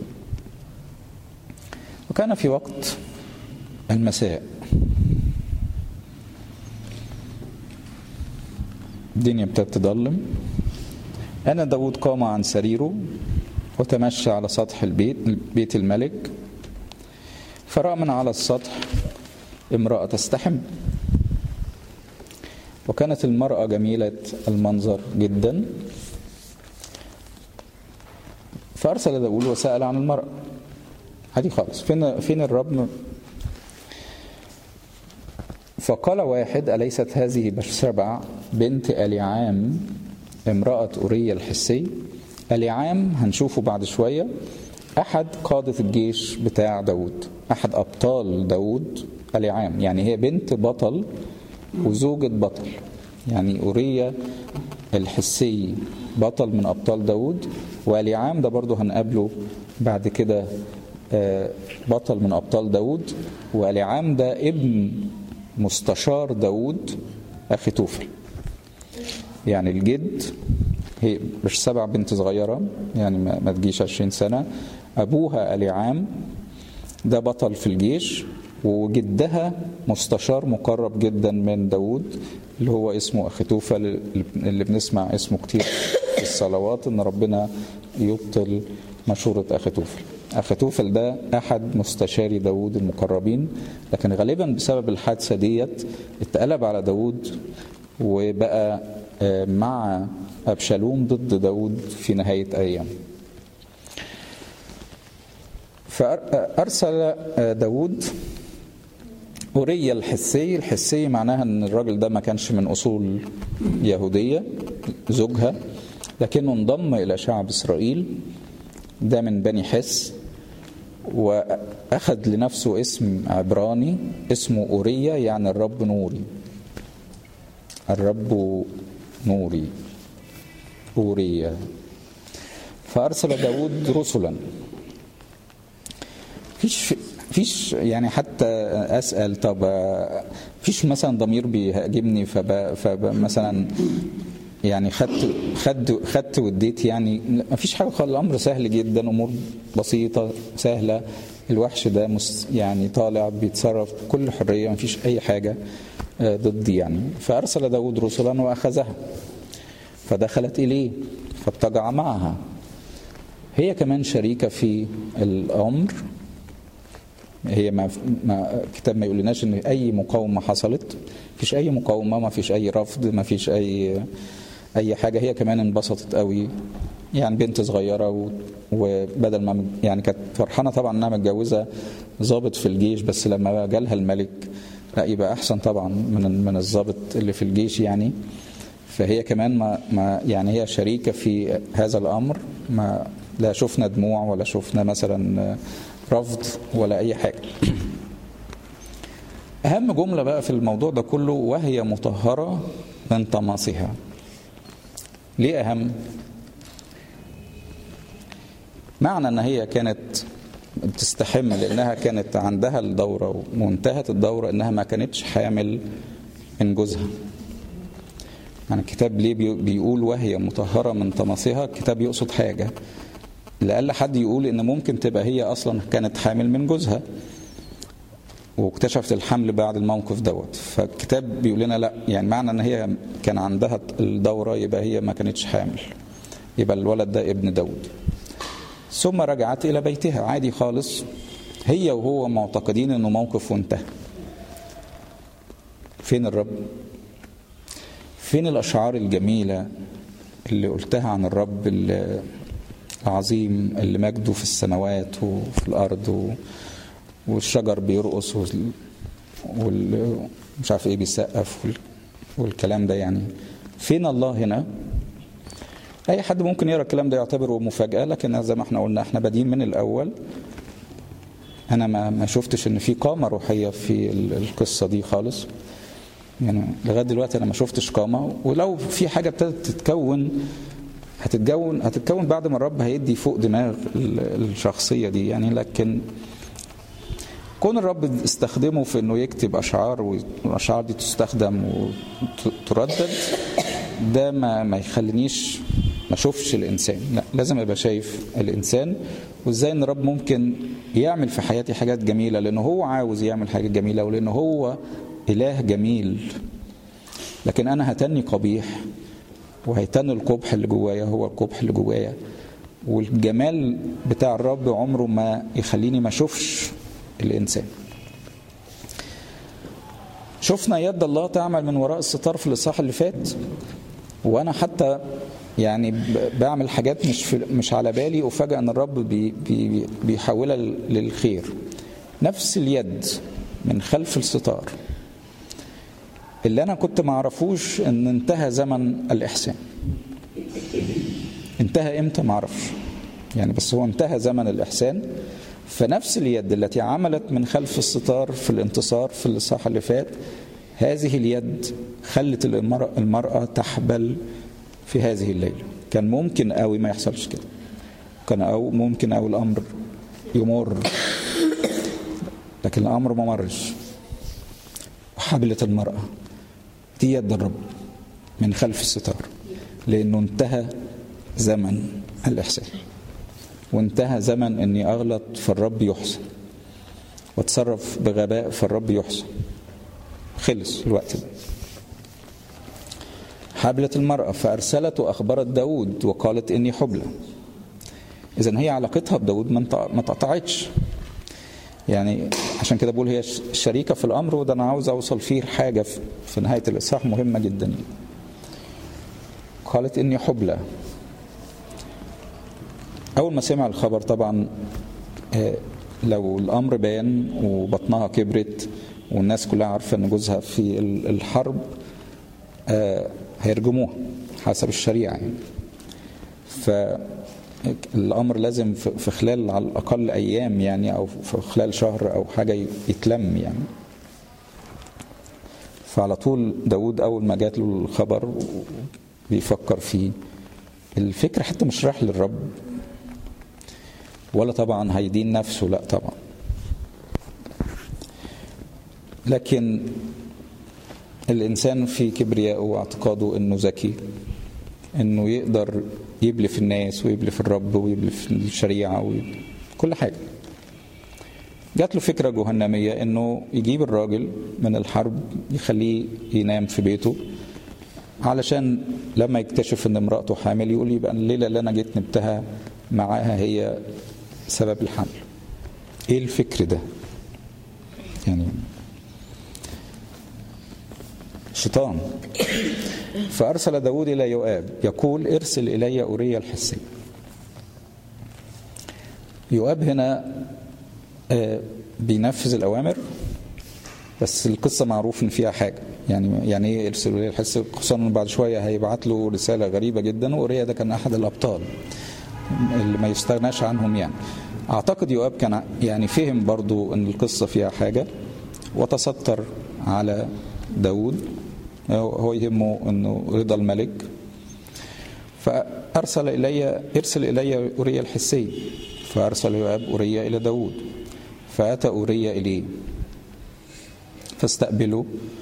وكان في وقت المساء الدنيا ابتدت تضلم أنا داود قام عن سريره وتمشى على سطح البيت بيت الملك فرأى من على السطح امرأة تستحم وكانت المرأة جميلة المنظر جدا فأرسل داود وسأل عن المرأة عادي خالص فين فين الرب فقال واحد أليست هذه بشسبع بنت أليعام امرأة أورية الحسي أليعام هنشوفه بعد شوية أحد قادة الجيش بتاع داود أحد أبطال داود أليعام يعني هي بنت بطل وزوجة بطل يعني أورية الحسي بطل من أبطال داود وأليعام ده برضه هنقابله بعد كده بطل من أبطال داود وأليعام ده ابن مستشار داود أخي توفل يعني الجد هي مش سبع بنت صغيرة يعني ما تجيش عشرين سنة أبوها أليعام ده بطل في الجيش وجدها مستشار مقرب جدا من داود اللي هو اسمه أخيتوفل اللي بنسمع اسمه كتير في الصلوات إن ربنا يبطل مشورة أخيتوفل أخيتوفل ده أحد مستشاري داود المقربين لكن غالبا بسبب الحادثة ديت اتقلب على داود وبقى مع أبشالوم ضد داود في نهاية أيام فأرسل داود أورية الحسي الحسي معناها أن الراجل ده ما كانش من أصول يهودية زوجها لكنه انضم إلى شعب إسرائيل ده من بني حس وأخذ لنفسه اسم عبراني اسمه أورية يعني الرب نوري الرب نوري أورية فأرسل داود رسلا فيش فيش يعني حتى اسال طب فيش مثلا ضمير بيهاجمني فب فمثلا يعني خدت خدت خدت واديت يعني ما فيش حاجه خالص الامر سهل جدا امور بسيطه سهله الوحش ده مس يعني طالع بيتصرف بكل حريه ما فيش اي حاجه ضدي يعني فارسل داود رسلا واخذها فدخلت اليه فاضطجع معها هي كمان شريكه في الامر هي ما, ما كتاب ما يقولناش ان اي مقاومه حصلت فيش اي مقاومه ما فيش اي رفض ما فيش اي اي حاجه هي كمان انبسطت قوي يعني بنت صغيره وبدل ما يعني كانت فرحانه طبعا انها متجوزه ضابط في الجيش بس لما جالها الملك لا يبقى احسن طبعا من من الضابط اللي في الجيش يعني فهي كمان ما, ما يعني هي شريكه في هذا الامر ما لا شفنا دموع ولا شفنا مثلا رفض ولا اي حاجه اهم جمله بقى في الموضوع ده كله وهي مطهره من طماسها ليه اهم معنى ان هي كانت بتستحم لانها كانت عندها الدوره وانتهت الدوره انها ما كانتش حامل من جوزها يعني الكتاب ليه بيقول وهي مطهره من طماسها الكتاب يقصد حاجه لأقل حد يقول ان ممكن تبقى هي اصلا كانت حامل من جوزها واكتشفت الحمل بعد الموقف دوت فالكتاب بيقول لنا لا يعني معنى ان هي كان عندها الدوره يبقى هي ما كانتش حامل يبقى الولد ده ابن داود ثم رجعت الى بيتها عادي خالص هي وهو معتقدين انه موقف وانتهى فين الرب فين الاشعار الجميله اللي قلتها عن الرب اللي العظيم اللي مجده في السماوات وفي الارض والشجر بيرقص ومش عارف ايه بيسقف والكلام ده يعني فين الله هنا اي حد ممكن يقرا الكلام ده يعتبره مفاجاه لكن زي ما احنا قلنا احنا بادئين من الاول انا ما ما شفتش ان في قامه روحيه في القصه دي خالص يعني لغايه دلوقتي انا ما شفتش قامه ولو في حاجه ابتدت تتكون هتتكون هتتكون بعد ما الرب هيدي فوق دماغ الشخصيه دي يعني لكن كون الرب استخدمه في انه يكتب اشعار والاشعار دي تستخدم وتردد ده ما ما يخلينيش ما اشوفش الانسان لا لازم ابقى شايف الانسان وازاي ان الرب ممكن يعمل في حياتي حاجات جميله لانه هو عاوز يعمل حاجات جميله ولانه هو اله جميل لكن انا هتني قبيح وهيتن القبح اللي جوايا هو القبح اللي جوايا والجمال بتاع الرب عمره ما يخليني ما اشوفش الانسان شفنا يد الله تعمل من وراء الستار في الاصحاح اللي فات وانا حتى يعني بعمل حاجات مش في مش على بالي وفجاه ان الرب بي بي بيحولها للخير نفس اليد من خلف الستار اللي انا كنت ما اعرفوش ان انتهى زمن الاحسان انتهى امتى ما اعرفش يعني بس هو انتهى زمن الاحسان فنفس اليد التي عملت من خلف الستار في الانتصار في الاصحاح اللي فات هذه اليد خلت المرأة, المرأة تحبل في هذه الليلة كان ممكن قوي ما يحصلش كده كان أو ممكن قوي الأمر يمر لكن الأمر ما مرش وحبلت المرأة دي يد الرب من خلف الستار لأنه انتهى زمن الإحسان وانتهى زمن اني اغلط فالرب يحسن واتصرف بغباء فالرب يحسن خلص الوقت ده حبلت المرأة فأرسلت وأخبرت داود وقالت إني حبلى إذا هي علاقتها بداود ما تقطعتش يعني عشان كده بقول هي شريكة في الأمر وده أنا عاوز أوصل فيه حاجة في نهاية الإصحاح مهمة جدا قالت إني حبلى أول ما سمع الخبر طبعا لو الأمر بان وبطنها كبرت والناس كلها عارفة إن جوزها في الحرب هيرجموها حسب الشريعة يعني فالأمر لازم في خلال على الأقل أيام يعني أو في خلال شهر أو حاجة يتلم يعني فعلى طول داود أول ما جات له الخبر بيفكر فيه الفكرة حتى مش رايح للرب ولا طبعا هيدين نفسه لا طبعا لكن الانسان في كبريائه واعتقاده انه ذكي انه يقدر يبلي في الناس ويبلي في الرب ويبلي في الشريعه كل حاجه جات له فكره جهنميه انه يجيب الراجل من الحرب يخليه ينام في بيته علشان لما يكتشف ان امراته حامل يقول يبقى الليله اللي انا جيت نبتها معاها هي سبب الحمل ايه الفكر ده يعني شيطان فأرسل داود إلى يؤاب يقول ارسل إلي أوريا الحسي يؤاب هنا بينفذ الأوامر بس القصة معروف إن فيها حاجة يعني يعني إيه ارسل أوريا الحسي خصوصا بعد شوية هيبعت له رسالة غريبة جدا وأوريا ده كان أحد الأبطال اللي ما يستغناش عنهم يعني اعتقد يؤاب كان يعني فهم برضو ان القصة فيها حاجة وتستر على داود هو يهمه انه رضا الملك فارسل الي ارسل الي اوريا الحسي فارسل يؤاب اوريا الى داود فاتى اوريا اليه فاستقبلوا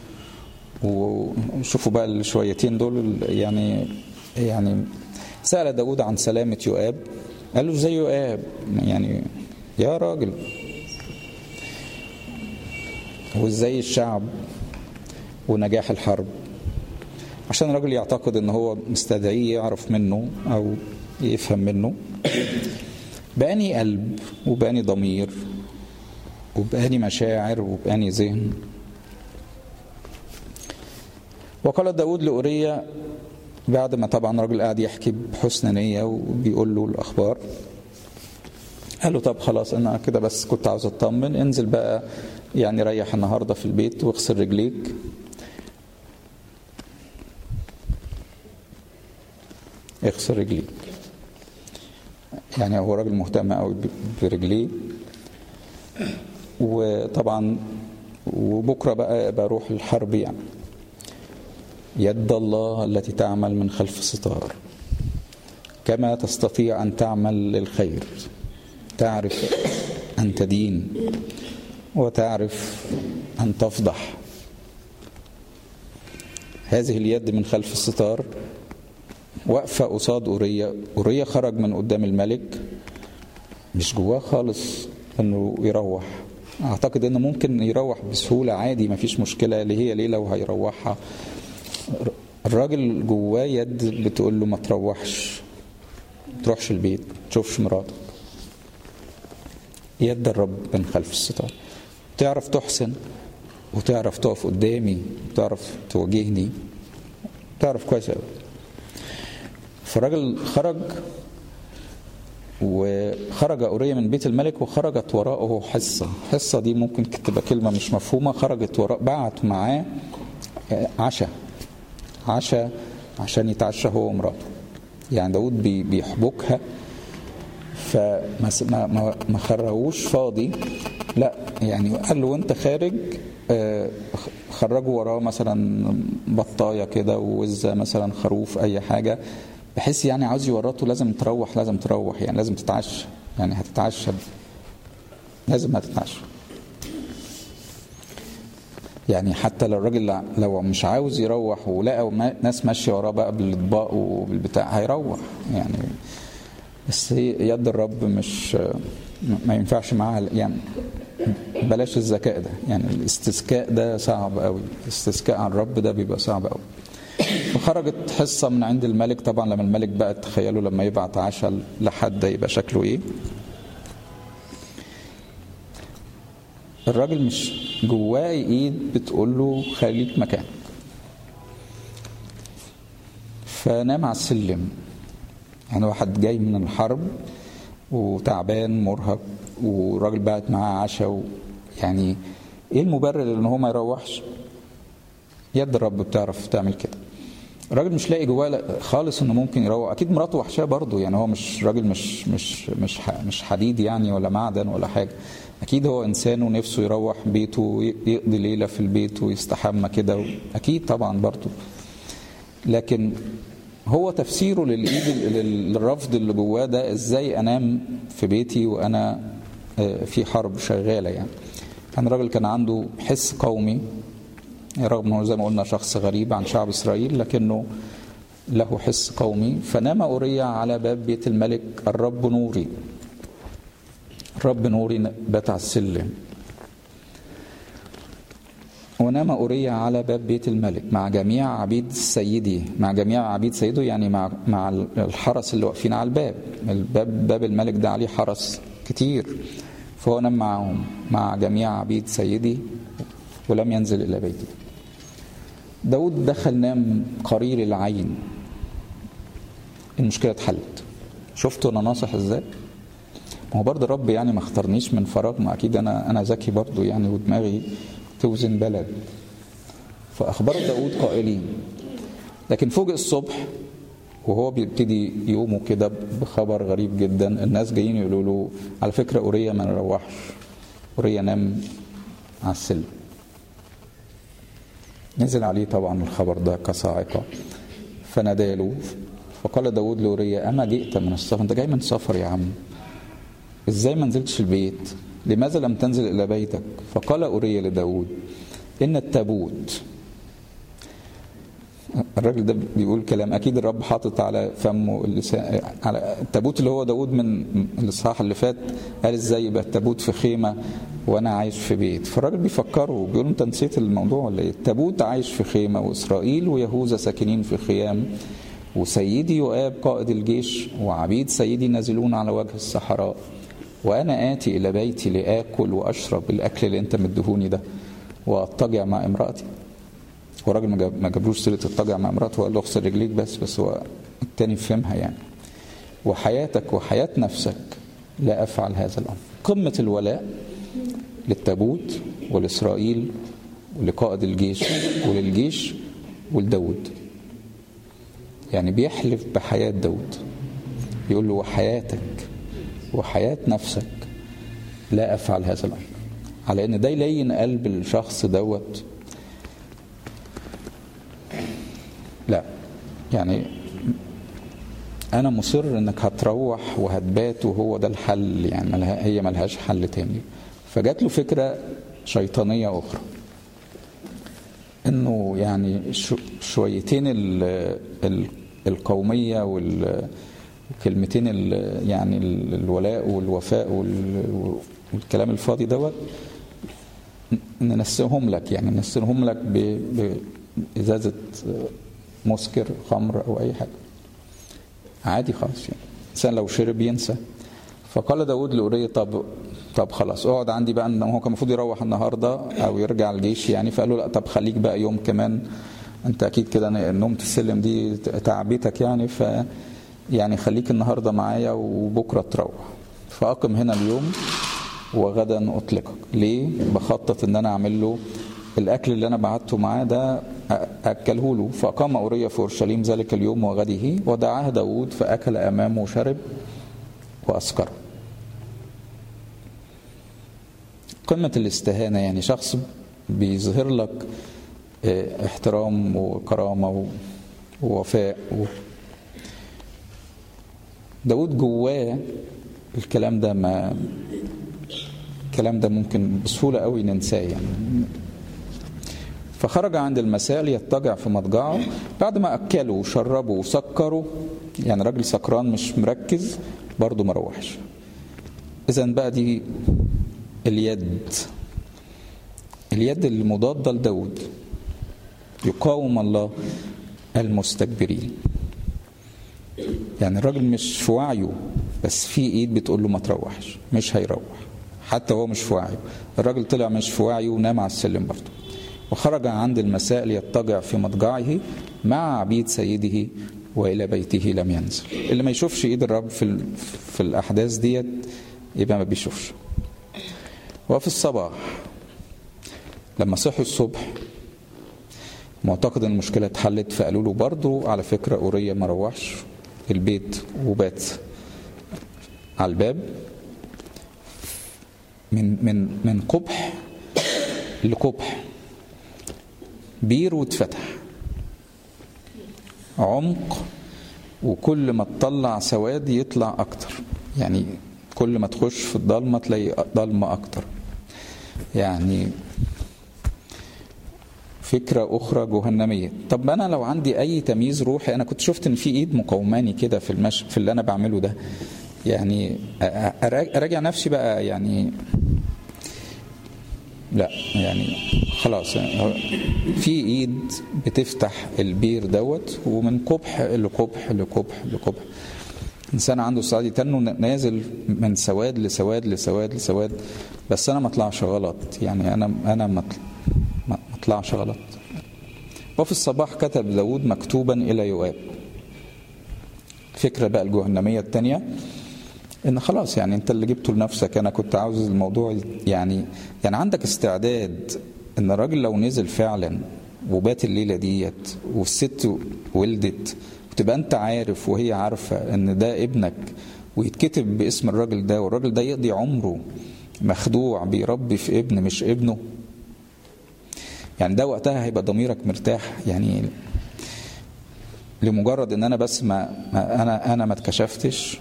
وشوفوا بقى الشويتين دول يعني يعني سأل داود عن سلامة يؤاب قال له زي يؤاب يعني يا راجل وازاي الشعب ونجاح الحرب عشان الراجل يعتقد ان هو مستدعيه يعرف منه او يفهم منه بأني قلب وبأني ضمير وبأني مشاعر وبأني ذهن وقال داود لأوريا بعد ما طبعا الراجل قاعد يحكي بحسن نية وبيقول له الأخبار قال له طب خلاص أنا كده بس كنت عاوز أطمن انزل بقى يعني ريح النهاردة في البيت واغسل رجليك اغسل رجليك يعني هو راجل مهتم قوي برجليه وطبعا وبكره بقى بروح الحرب يعني يد الله التي تعمل من خلف ستار كما تستطيع أن تعمل للخير تعرف أن تدين وتعرف أن تفضح هذه اليد من خلف الستار واقفة قصاد أورية أورية خرج من قدام الملك مش جواه خالص انه يروح اعتقد انه ممكن يروح بسهولة عادي مفيش مشكلة اللي هي ليلة وهيروحها الراجل جواه يد بتقول له ما تروحش ما تروحش البيت ما تشوفش مراتك يد الرب من خلف الستار تعرف تحسن وتعرف تقف قدامي وتعرف تواجهني تعرف كويس قوي فالراجل خرج وخرج أورية من بيت الملك وخرجت وراءه حصة حصة دي ممكن تبقى كلمة مش مفهومة خرجت وراء بعت معاه عشاء عشاء عشان يتعشى هو ومراته يعني داود بيحبكها فما ما ما خرجوش فاضي لا يعني قال له وانت خارج خرجوا وراه مثلا بطايه كده ووزه مثلا خروف اي حاجه بحيث يعني عاوز يورطه لازم تروح لازم تروح يعني لازم تتعشى يعني هتتعشى لازم هتتعشى يعني حتى لو الراجل لو مش عاوز يروح ولقى ناس ماشيه وراه بقى بالاطباق وبالبتاع هيروح يعني بس هي يد الرب مش ما ينفعش معاها يعني بلاش الذكاء ده يعني الاستسكاء ده صعب قوي الاستسكاء عن الرب ده بيبقى صعب قوي فخرجت حصة من عند الملك طبعا لما الملك بقى تخيلوا لما يبعت عشاء لحد يبقى شكله ايه الراجل مش جواه ايد بتقول له خليك مكانك فنام على السلم يعني واحد جاي من الحرب وتعبان مرهق وراجل بعت معاه عشاء يعني ايه المبرر ان هو ما يروحش يد الرب بتعرف تعمل كده الراجل مش لاقي جواه خالص انه ممكن يروح اكيد مراته وحشاه برضه يعني هو مش راجل مش مش مش مش حديد يعني ولا معدن ولا حاجه اكيد هو انسان ونفسه يروح بيته ويقضي ليله في البيت ويستحمى كده اكيد طبعا برضه لكن هو تفسيره للايد للرفض اللي جواه ده ازاي انام في بيتي وانا في حرب شغاله يعني كان راجل كان عنده حس قومي رغم انه زي ما قلنا شخص غريب عن شعب اسرائيل لكنه له حس قومي فنام أوريا على باب بيت الملك الرب نوري الرب نوري بات على السلم ونام أوريا على باب بيت الملك مع جميع عبيد سيدي مع جميع عبيد سيده يعني مع مع الحرس اللي واقفين على الباب الباب باب الملك ده عليه حرس كتير فهو نام معهم مع جميع عبيد سيدي ولم ينزل إلى بيته داود دخل نام قرير العين المشكلة اتحلت شفتوا أنا ناصح إزاي ما هو برضه الرب يعني ما اختارنيش من فراغ ما أكيد أنا أنا ذكي برضه يعني ودماغي توزن بلد فأخبر داود قائلين لكن فوجئ الصبح وهو بيبتدي يومه كده بخبر غريب جدا الناس جايين يقولوا له على فكرة أوريا ما نروحش أوريا نام على السلم نزل عليه طبعا الخبر ده كصاعقة فناداله فقال داود لأوريا أما جئت من السفر أنت جاي من سفر يا عم إزاي ما نزلتش البيت لماذا لم تنزل إلى بيتك فقال أوريا لداود إن التابوت الراجل ده بيقول كلام اكيد الرب حاطط على فمه اللسان على التابوت اللي هو داود من الاصحاح اللي فات قال ازاي يبقى التابوت في خيمه وانا عايش في بيت فالراجل بيفكره بيقول انت نسيت الموضوع ولا ايه التابوت عايش في خيمه واسرائيل ويهوذا ساكنين في خيام وسيدي يؤاب قائد الجيش وعبيد سيدي نازلون على وجه الصحراء وانا اتي الى بيتي لاكل واشرب الاكل اللي انت مدهوني ده واضطجع مع امراتي هو راجل ما جابلوش سيره الطجع مع مراته وقال له اغسل رجليك بس بس هو التاني فهمها يعني وحياتك وحياه نفسك لا افعل هذا الامر قمه الولاء للتابوت ولاسرائيل ولقائد الجيش وللجيش ولداود يعني بيحلف بحياه داود يقول له وحياتك وحياه نفسك لا افعل هذا الامر على ان ده يلين قلب الشخص دوت لا يعني انا مصر انك هتروح وهتبات وهو ده الحل يعني ملها هي ملهاش حل تاني فجات له فكره شيطانيه اخرى انه يعني شويتين ال ال القوميه والكلمتين يعني الولاء والوفاء والكلام الفاضي دوت ننسيهم لك يعني ننسيهم لك بإزازة مسكر خمر أو أي حاجة عادي خالص يعني الإنسان لو شرب ينسى فقال داود لأورية طب طب خلاص اقعد عندي بقى ان هو كان المفروض يروح النهارده او يرجع الجيش يعني فقال له لا طب خليك بقى يوم كمان انت اكيد كده نومة السلم دي تعبتك يعني ف يعني خليك النهارده معايا وبكره تروح فاقم هنا اليوم وغدا اطلقك ليه بخطط ان انا اعمل له الاكل اللي انا بعته معاه ده اكله له فاقام اوريا في اورشليم ذلك اليوم وغده ودعاه داود فاكل امامه وشرب واسكره قمة الاستهانة يعني شخص بيظهر لك احترام وكرامة ووفاء و... داود جواه الكلام ده ما الكلام ده ممكن بسهولة قوي ننساه يعني فخرج عند المساء ليضطجع في مضجعه بعد ما أكلوا وشربوا وسكروا يعني راجل سكران مش مركز برضه ما روحش إذا بقى دي اليد اليد المضادة لداود يقاوم الله المستكبرين يعني الراجل مش في وعيه بس في ايد بتقول له ما تروحش مش هيروح حتى هو مش في وعيه الراجل طلع مش في وعيه ونام على السلم برضه وخرج عند المساء ليضطجع في مضجعه مع عبيد سيده والى بيته لم ينزل اللي ما يشوفش ايد الرب في في الاحداث ديت يبقى ما بيشوفش وفي الصباح لما صحوا الصبح معتقد ان المشكله اتحلت فقالوا له برضه على فكره اوريه ما روحش البيت وبات على الباب من من من قبح لقبح بير واتفتح عمق وكل ما تطلع سواد يطلع اكتر يعني كل ما تخش في الضلمه تلاقي ضلمه اكتر يعني فكرة أخرى جهنمية طب أنا لو عندي أي تمييز روحي أنا كنت شفت إن في إيد مقاوماني كده في المش في اللي أنا بعمله ده يعني أراجع نفسي بقى يعني لا يعني خلاص يعني في ايد بتفتح البير دوت ومن قبح لقبح لقبح لقبح انسان عنده استعداد يتنه نازل من سواد لسواد لسواد لسواد بس انا ما اطلعش غلط يعني انا انا ما اطلعش غلط وفي الصباح كتب داود مكتوبا الى يؤاب فكره بقى الجهنميه الثانيه ان خلاص يعني انت اللي جبته لنفسك انا كنت عاوز الموضوع يعني يعني عندك استعداد ان الراجل لو نزل فعلا وبات الليله ديت والست ولدت وتبقى انت عارف وهي عارفه ان ده ابنك ويتكتب باسم الراجل ده والراجل ده يقضي عمره مخدوع بيربي في ابن مش ابنه يعني ده وقتها هيبقى ضميرك مرتاح يعني لمجرد ان انا بس ما, ما انا انا ما اتكشفتش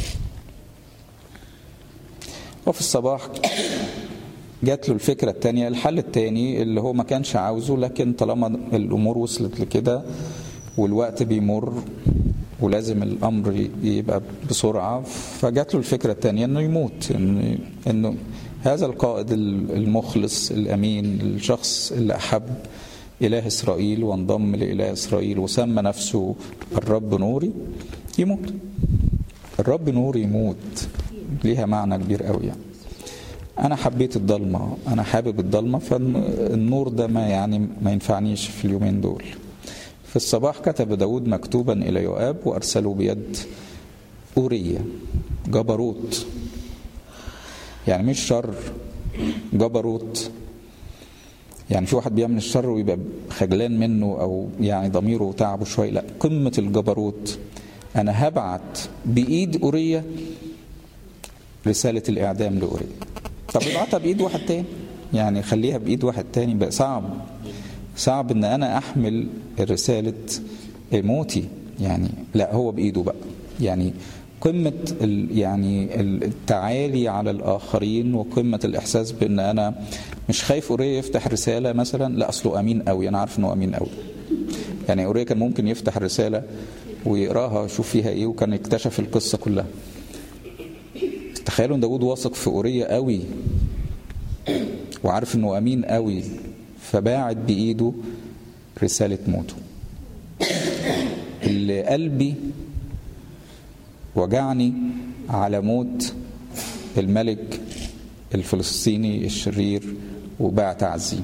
وفي الصباح جات له الفكرة التانية الحل التاني اللي هو ما كانش عاوزه لكن طالما الأمور وصلت لكده والوقت بيمر ولازم الأمر يبقى بسرعة فجات له الفكرة التانية إنه يموت إنه, إنه هذا القائد المخلص الأمين الشخص اللي أحب إله إسرائيل وانضم لإله إسرائيل وسمى نفسه الرب نوري يموت الرب نوري يموت ليها معنى كبير قوي يعني انا حبيت الضلمه انا حابب الضلمه فالنور ده ما يعني ما ينفعنيش في اليومين دول في الصباح كتب داود مكتوبا الى يؤاب وارسله بيد اوريه جبروت يعني مش شر جبروت يعني في واحد بيعمل الشر ويبقى خجلان منه او يعني ضميره تعبه شويه لا قمه الجبروت انا هبعت بايد اوريه رسالة الإعدام لأوريا طب ابعتها بإيد واحد تاني يعني خليها بإيد واحد تاني بقى صعب صعب إن أنا أحمل رسالة موتي يعني لا هو بإيده بقى يعني قمة يعني التعالي على الآخرين وقمة الإحساس بأن أنا مش خايف أوريا يفتح رسالة مثلا لا أصله أمين قوي أنا عارف أنه أمين قوي يعني أوريا كان ممكن يفتح الرسالة ويقراها يشوف فيها إيه وكان يكتشف القصة كلها تخيلوا ان داود واثق في أوريا قوي وعارف انه امين قوي فباعت بايده رسالة موته اللي قلبي وجعني على موت الملك الفلسطيني الشرير وباع تعزيه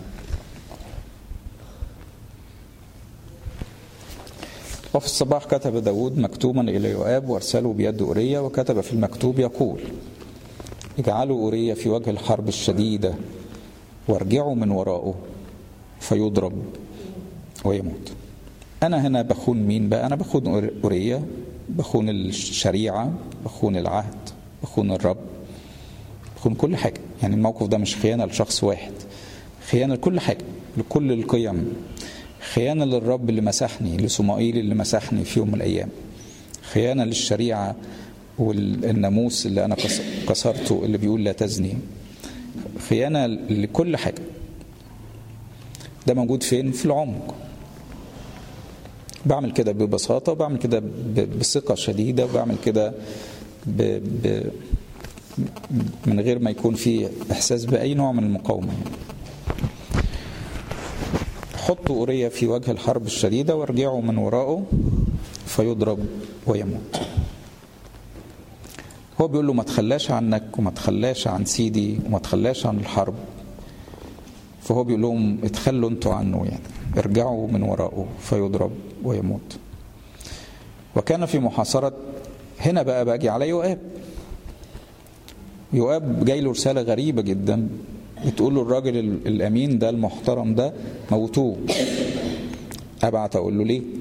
وفي الصباح كتب داود مكتوبا إلى يؤاب وارسله بيد أوريا وكتب في المكتوب يقول اجعلوا أوريا في وجه الحرب الشديدة وارجعوا من وراءه فيضرب ويموت أنا هنا بخون مين بقى أنا بخون أوريا بخون الشريعة بخون العهد بخون الرب بخون كل حاجة يعني الموقف ده مش خيانة لشخص واحد خيانة لكل حاجة لكل القيم خيانة للرب اللي مسحني لسمائيل اللي مسحني في يوم من الأيام خيانة للشريعة والناموس اللي أنا كسرته اللي بيقول لا تزني خيانة لكل حاجة ده موجود فين؟ في العمق بعمل كده ببساطة وبعمل كده بثقة شديدة وبعمل كده ب... ب... من غير ما يكون في إحساس بأي نوع من المقاومة حطوا أوريا في وجه الحرب الشديدة وارجعوا من وراءه فيضرب ويموت هو بيقول له ما تخلاش عنك وما تخلاش عن سيدي وما تخلاش عن الحرب فهو بيقول لهم اتخلوا انتوا عنه يعني ارجعوا من وراءه فيضرب ويموت وكان في محاصرة هنا بقى باجي على يؤاب يؤاب جاي له رسالة غريبة جدا بتقول له الراجل الأمين ده المحترم ده موتوه أبعت أقول له ليه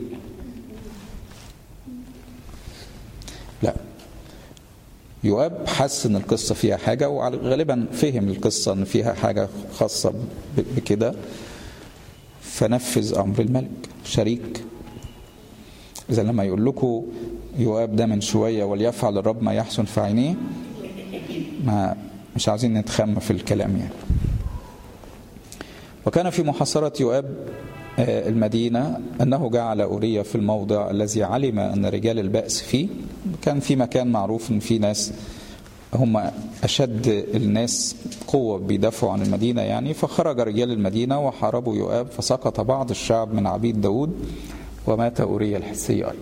لا يؤاب حس ان القصة فيها حاجة وغالبا فهم القصة ان فيها حاجة خاصة بكده فنفذ امر الملك شريك اذا لما يقول لكم يؤاب ده من شوية وليفعل الرب ما يحسن في عينيه ما مش عايزين نتخم في الكلام يعني وكان في محاصرة يؤاب المدينة أنه جعل أوريا في الموضع الذي علم أن رجال البأس فيه كان في مكان معروف أن في ناس هم أشد الناس قوة بيدافعوا عن المدينة يعني فخرج رجال المدينة وحاربوا يؤاب فسقط بعض الشعب من عبيد داود ومات أوريا الحسي أيضا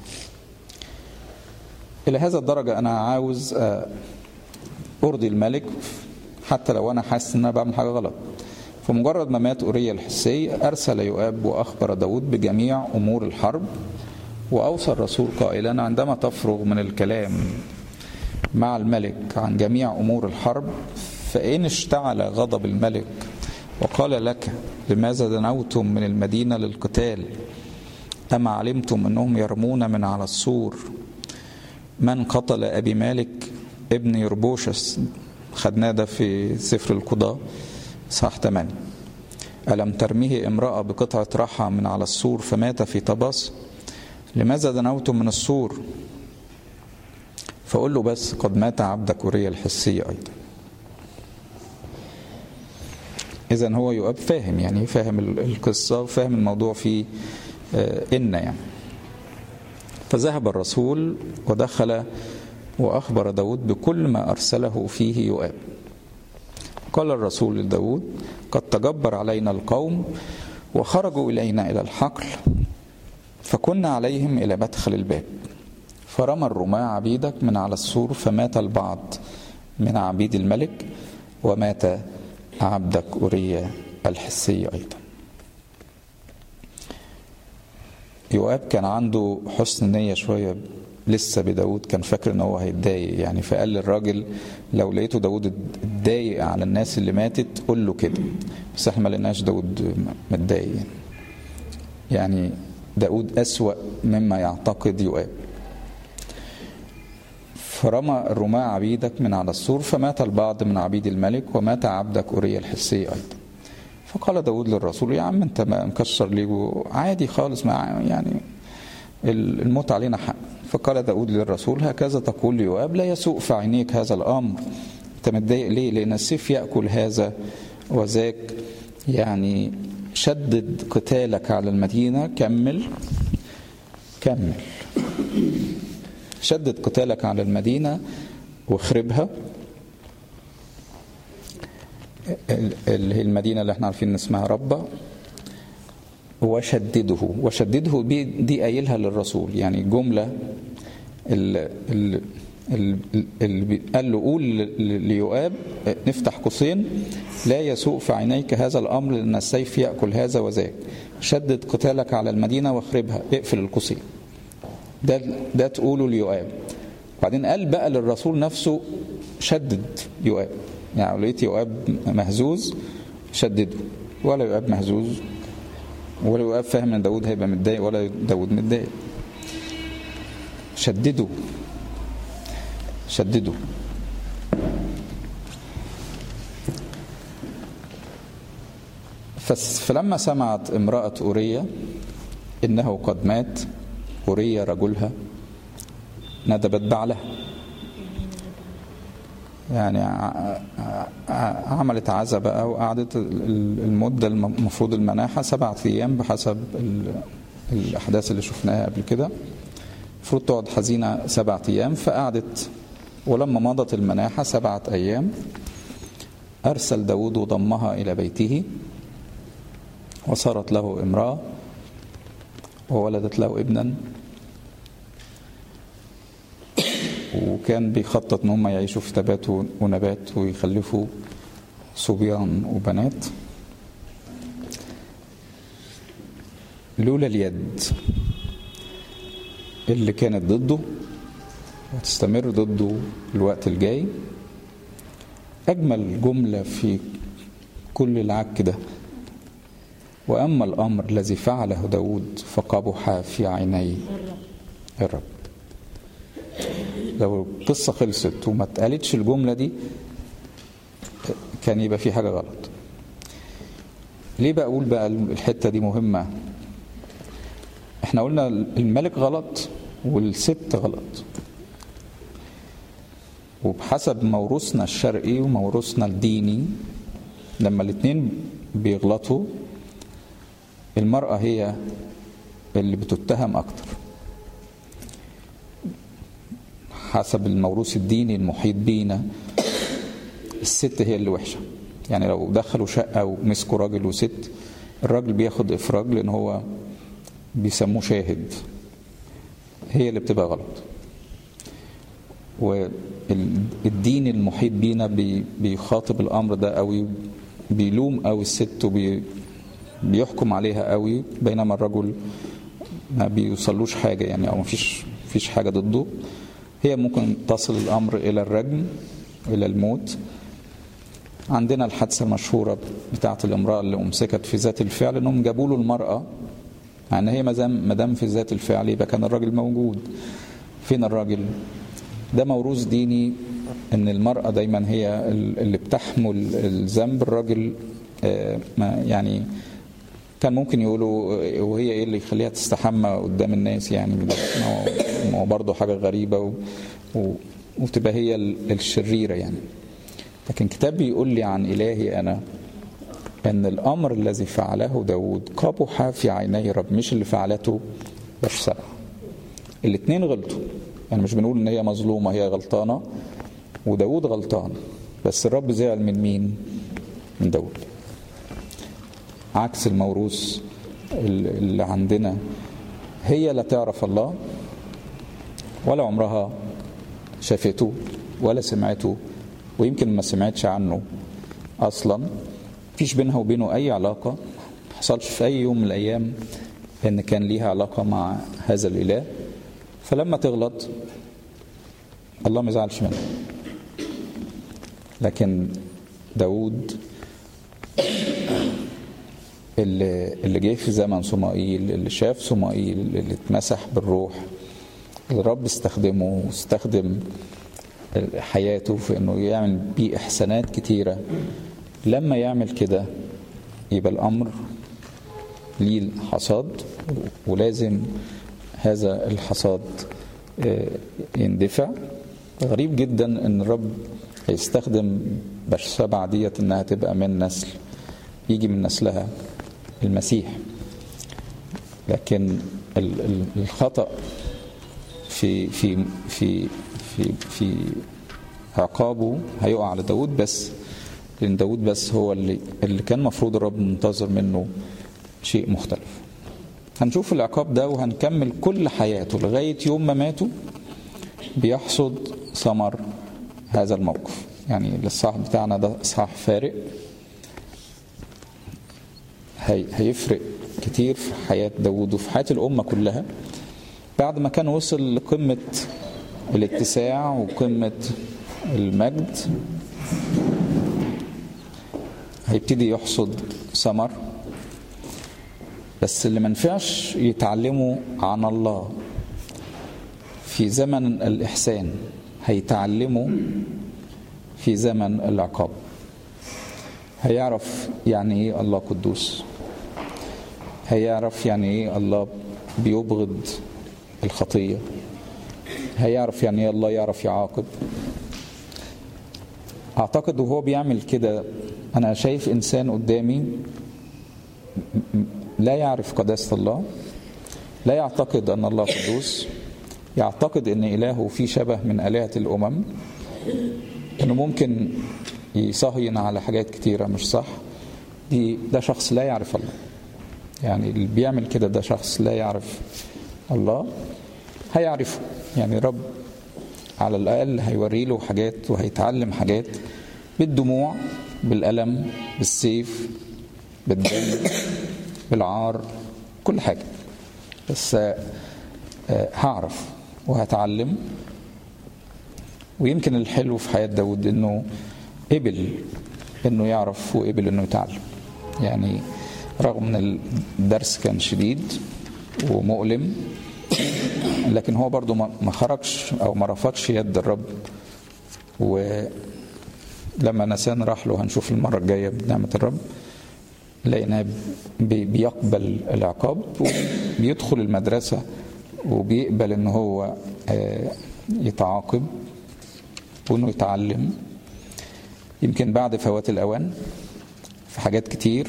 إلى هذا الدرجة أنا عاوز أرضي الملك حتى لو أنا حاسس أن أنا بعمل حاجة غلط فمجرد ما مات أوريا الحسي أرسل يؤاب وأخبر داود بجميع أمور الحرب وأوصى الرسول قائلا عندما تفرغ من الكلام مع الملك عن جميع أمور الحرب فإن اشتعل غضب الملك وقال لك لماذا دنوتم من المدينة للقتال أما علمتم أنهم يرمون من على السور من قتل أبي مالك ابن يربوشس خدناه ده في سفر القضاء صح 8 ألم ترميه امرأة بقطعة رحى من على السور فمات في طباس لماذا دنوتم من السور فقول له بس قد مات عبدك أوريا الحسي أيضا إذا هو يؤاب فاهم يعني فاهم القصة وفاهم الموضوع في إن يعني فذهب الرسول ودخل وأخبر داود بكل ما أرسله فيه يؤاب قال الرسول لداود قد تجبر علينا القوم وخرجوا إلينا إلى الحقل فكنا عليهم إلى مدخل الباب فرمى الرماة عبيدك من على السور فمات البعض من عبيد الملك ومات عبدك أوريا الحسي أيضا يؤاب كان عنده حسن نية شوية لسه بداود كان فاكر ان هو هيتضايق يعني فقال للراجل لو لقيته داود اتضايق على الناس اللي ماتت قول له كده بس احنا ما لقيناش داود متضايق يعني. يعني داود أسوأ مما يعتقد يؤاب فرمى الرماة عبيدك من على السور فمات البعض من عبيد الملك ومات عبدك أوريا الحسي أيضا فقال داود للرسول يا عم انت ما مكسر ليه عادي خالص ما يعني الموت علينا حق فقال داود للرسول هكذا تقول ليؤاب لا يسوء في عينيك هذا الأمر أنت متضايق ليه لأن السيف يأكل هذا وذاك يعني شدد قتالك على المدينة كمل كمل شدد قتالك على المدينة واخربها اللي هي المدينة اللي احنا عارفين اسمها ربة وشدده وشدده دي, دي قايلها للرسول يعني جملة اللي, اللي قال له قول ليؤاب نفتح قوسين لا يسوء في عينيك هذا الأمر لأن السيف يأكل هذا وذاك شدد قتالك على المدينة واخربها اقفل القوسين ده ده تقوله ليؤاب بعدين قال بقى للرسول نفسه شدد يؤاب يعني لقيت يؤاب مهزوز شدده ولا يؤاب مهزوز ولا يؤاب فاهم ان داود هيبقى متضايق ولا داود متضايق شدده شدده فلما سمعت امرأة أورية إنه قد مات أورية رجلها ندبت بعلها يعني عملت عزا بقى وقعدت المدة المفروض المناحة سبعة أيام بحسب الأحداث اللي شفناها قبل كده المفروض تقعد حزينة سبعة أيام فقعدت ولما مضت المناحة سبعة أيام أرسل داود وضمها إلى بيته وصارت له امرأة وولدت له ابنا وكان بيخطط ان هم يعيشوا في تبات ونبات ويخلفوا صبيان وبنات لولا اليد اللي كانت ضده وتستمر ضده الوقت الجاي أجمل جملة في كل العك ده وأما الأمر الذي فعله داود فقبح في عيني الرب لو القصة خلصت وما اتقالتش الجملة دي كان يبقى في حاجة غلط ليه بقول بقى الحتة دي مهمة احنا قلنا الملك غلط والست غلط وبحسب موروثنا الشرقي وموروثنا الديني لما الاتنين بيغلطوا المرأة هي اللي بتتهم أكتر حسب الموروث الديني المحيط بينا الست هي اللي وحشة يعني لو دخلوا شقة ومسكوا راجل وست الراجل بياخد إفراج لأن هو بيسموه شاهد هي اللي بتبقى غلط والدين المحيط بينا بيخاطب الأمر ده قوي بيلوم قوي الست وبيحكم عليها قوي بينما الرجل ما بيوصلوش حاجة يعني أو ما فيش فيش حاجة ضده هي ممكن تصل الأمر إلى الرجم إلى الموت عندنا الحادثة المشهورة بتاعة الامرأة اللي أمسكت في ذات الفعل إنهم جابوا له المرأة مع إن هي ما دام في ذات الفعل يبقى كان الراجل موجود فين الراجل؟ ده موروث ديني إن المرأة دايما هي اللي بتحمل الذنب الراجل ما يعني كان ممكن يقولوا وهي ايه اللي يخليها تستحمى قدام الناس يعني ما هو برضه حاجه غريبه و... و... وتبقى هي الشريره يعني لكن كتاب بيقول لي عن الهي انا ان الامر الذي فعله داود قبح في عيني رب مش اللي فعلته بشساء الاثنين غلطوا يعني مش بنقول ان هي مظلومه هي غلطانه وداود غلطان بس الرب زعل من مين من داود عكس الموروث اللي عندنا هي لا تعرف الله ولا عمرها شافته ولا سمعته ويمكن ما سمعتش عنه اصلا مفيش بينها وبينه اي علاقه ما حصلش في اي يوم من الايام ان كان ليها علاقه مع هذا الاله فلما تغلط الله ما يزعلش منها لكن داود اللي, اللي جه في زمن صمائيل اللي شاف صمائيل اللي اتمسح بالروح الرب استخدمه واستخدم حياته في انه يعمل بيه احسانات كتيره لما يعمل كده يبقى الامر ليه الحصاد ولازم هذا الحصاد يندفع غريب جدا ان الرب هيستخدم بشسبع ديت انها تبقى من نسل يجي من نسلها المسيح لكن الخطأ في في في في في عقابه هيقع على داود بس لان داود بس هو اللي اللي كان المفروض الرب منتظر منه شيء مختلف هنشوف العقاب ده وهنكمل كل حياته لغاية يوم ما ماتوا بيحصد ثمر هذا الموقف يعني الإصحاح بتاعنا ده إصحاح فارق هي هيفرق كتير في حياة داود وفي حياة الأمة كلها بعد ما كان وصل لقمة الاتساع وقمة المجد هيبتدي يحصد ثمر بس اللي منفعش يتعلموا عن الله في زمن الإحسان هيتعلموا في زمن العقاب هيعرف يعني ايه الله قدوس هيعرف يعني ايه الله بيبغض الخطية هيعرف يعني ايه الله يعرف يعاقب اعتقد وهو بيعمل كده انا شايف انسان قدامي لا يعرف قداسة الله لا يعتقد ان الله قدوس يعتقد ان الهه في شبه من الهة الامم انه ممكن يصهين على حاجات كتيرة مش صح دي ده شخص لا يعرف الله يعني اللي بيعمل كده ده شخص لا يعرف الله هيعرفه يعني رب على الأقل هيوري له حاجات وهيتعلم حاجات بالدموع بالألم بالسيف بالدم بالعار كل حاجة بس هعرف وهتعلم ويمكن الحلو في حياة داود انه قبل انه يعرف وقبل انه يتعلم يعني رغم ان الدرس كان شديد ومؤلم لكن هو برضه ما خرجش او ما رفضش يد الرب ولما نسان راح له هنشوف المره الجايه بنعمه الرب لقيناه بيقبل العقاب وبيدخل المدرسه وبيقبل ان هو يتعاقب وانه يتعلم يمكن بعد فوات الاوان في حاجات كتير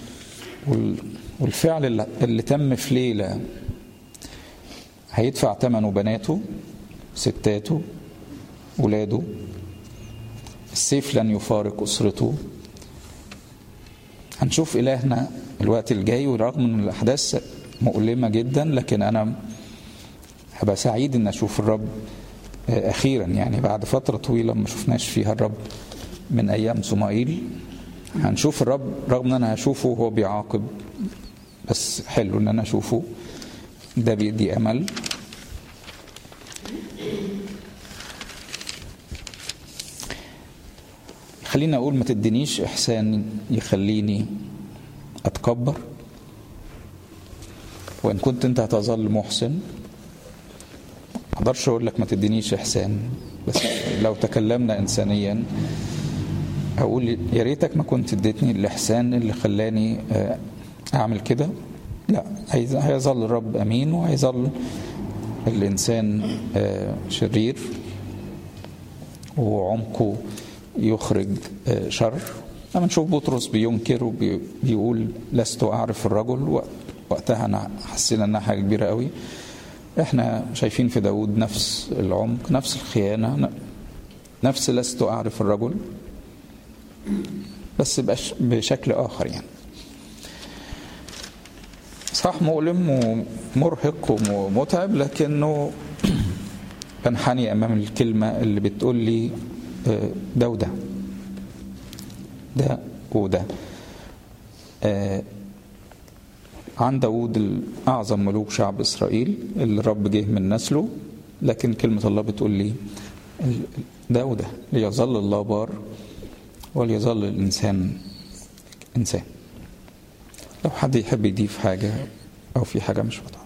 والفعل اللي تم في ليله هيدفع ثمنه بناته ستاته ولاده السيف لن يفارق اسرته هنشوف الهنا الوقت الجاي ورغم ان الاحداث مؤلمه جدا لكن انا هبقى سعيد ان اشوف الرب اخيرا يعني بعد فتره طويله ما شفناش فيها الرب من ايام صمائيل هنشوف الرب رغم ان انا هشوفه وهو بيعاقب بس حلو ان انا اشوفه ده بيدي امل خليني اقول ما تدينيش احسان يخليني اتكبر وان كنت انت هتظل محسن ما اقدرش اقول لك ما تدينيش احسان بس لو تكلمنا انسانيا اقول يا ريتك ما كنت اديتني الاحسان اللي خلاني اعمل كده لا هيظل الرب امين وهيظل الانسان شرير وعمقه يخرج شر لما نشوف بطرس بينكر وبيقول لست اعرف الرجل وقتها انا حسينا انها حاجه كبيره قوي احنا شايفين في داود نفس العمق نفس الخيانه نفس لست اعرف الرجل بس بشكل اخر يعني صح مؤلم ومرهق ومتعب لكنه بنحني امام الكلمه اللي بتقول لي ده وده ده وده عن داود أعظم ملوك شعب إسرائيل اللي الرب جه من نسله لكن كلمة الله بتقول لي ده وده ليظل الله بار وليظل الإنسان إنسان لو حد يحب يضيف حاجة أو في حاجة مش واضحة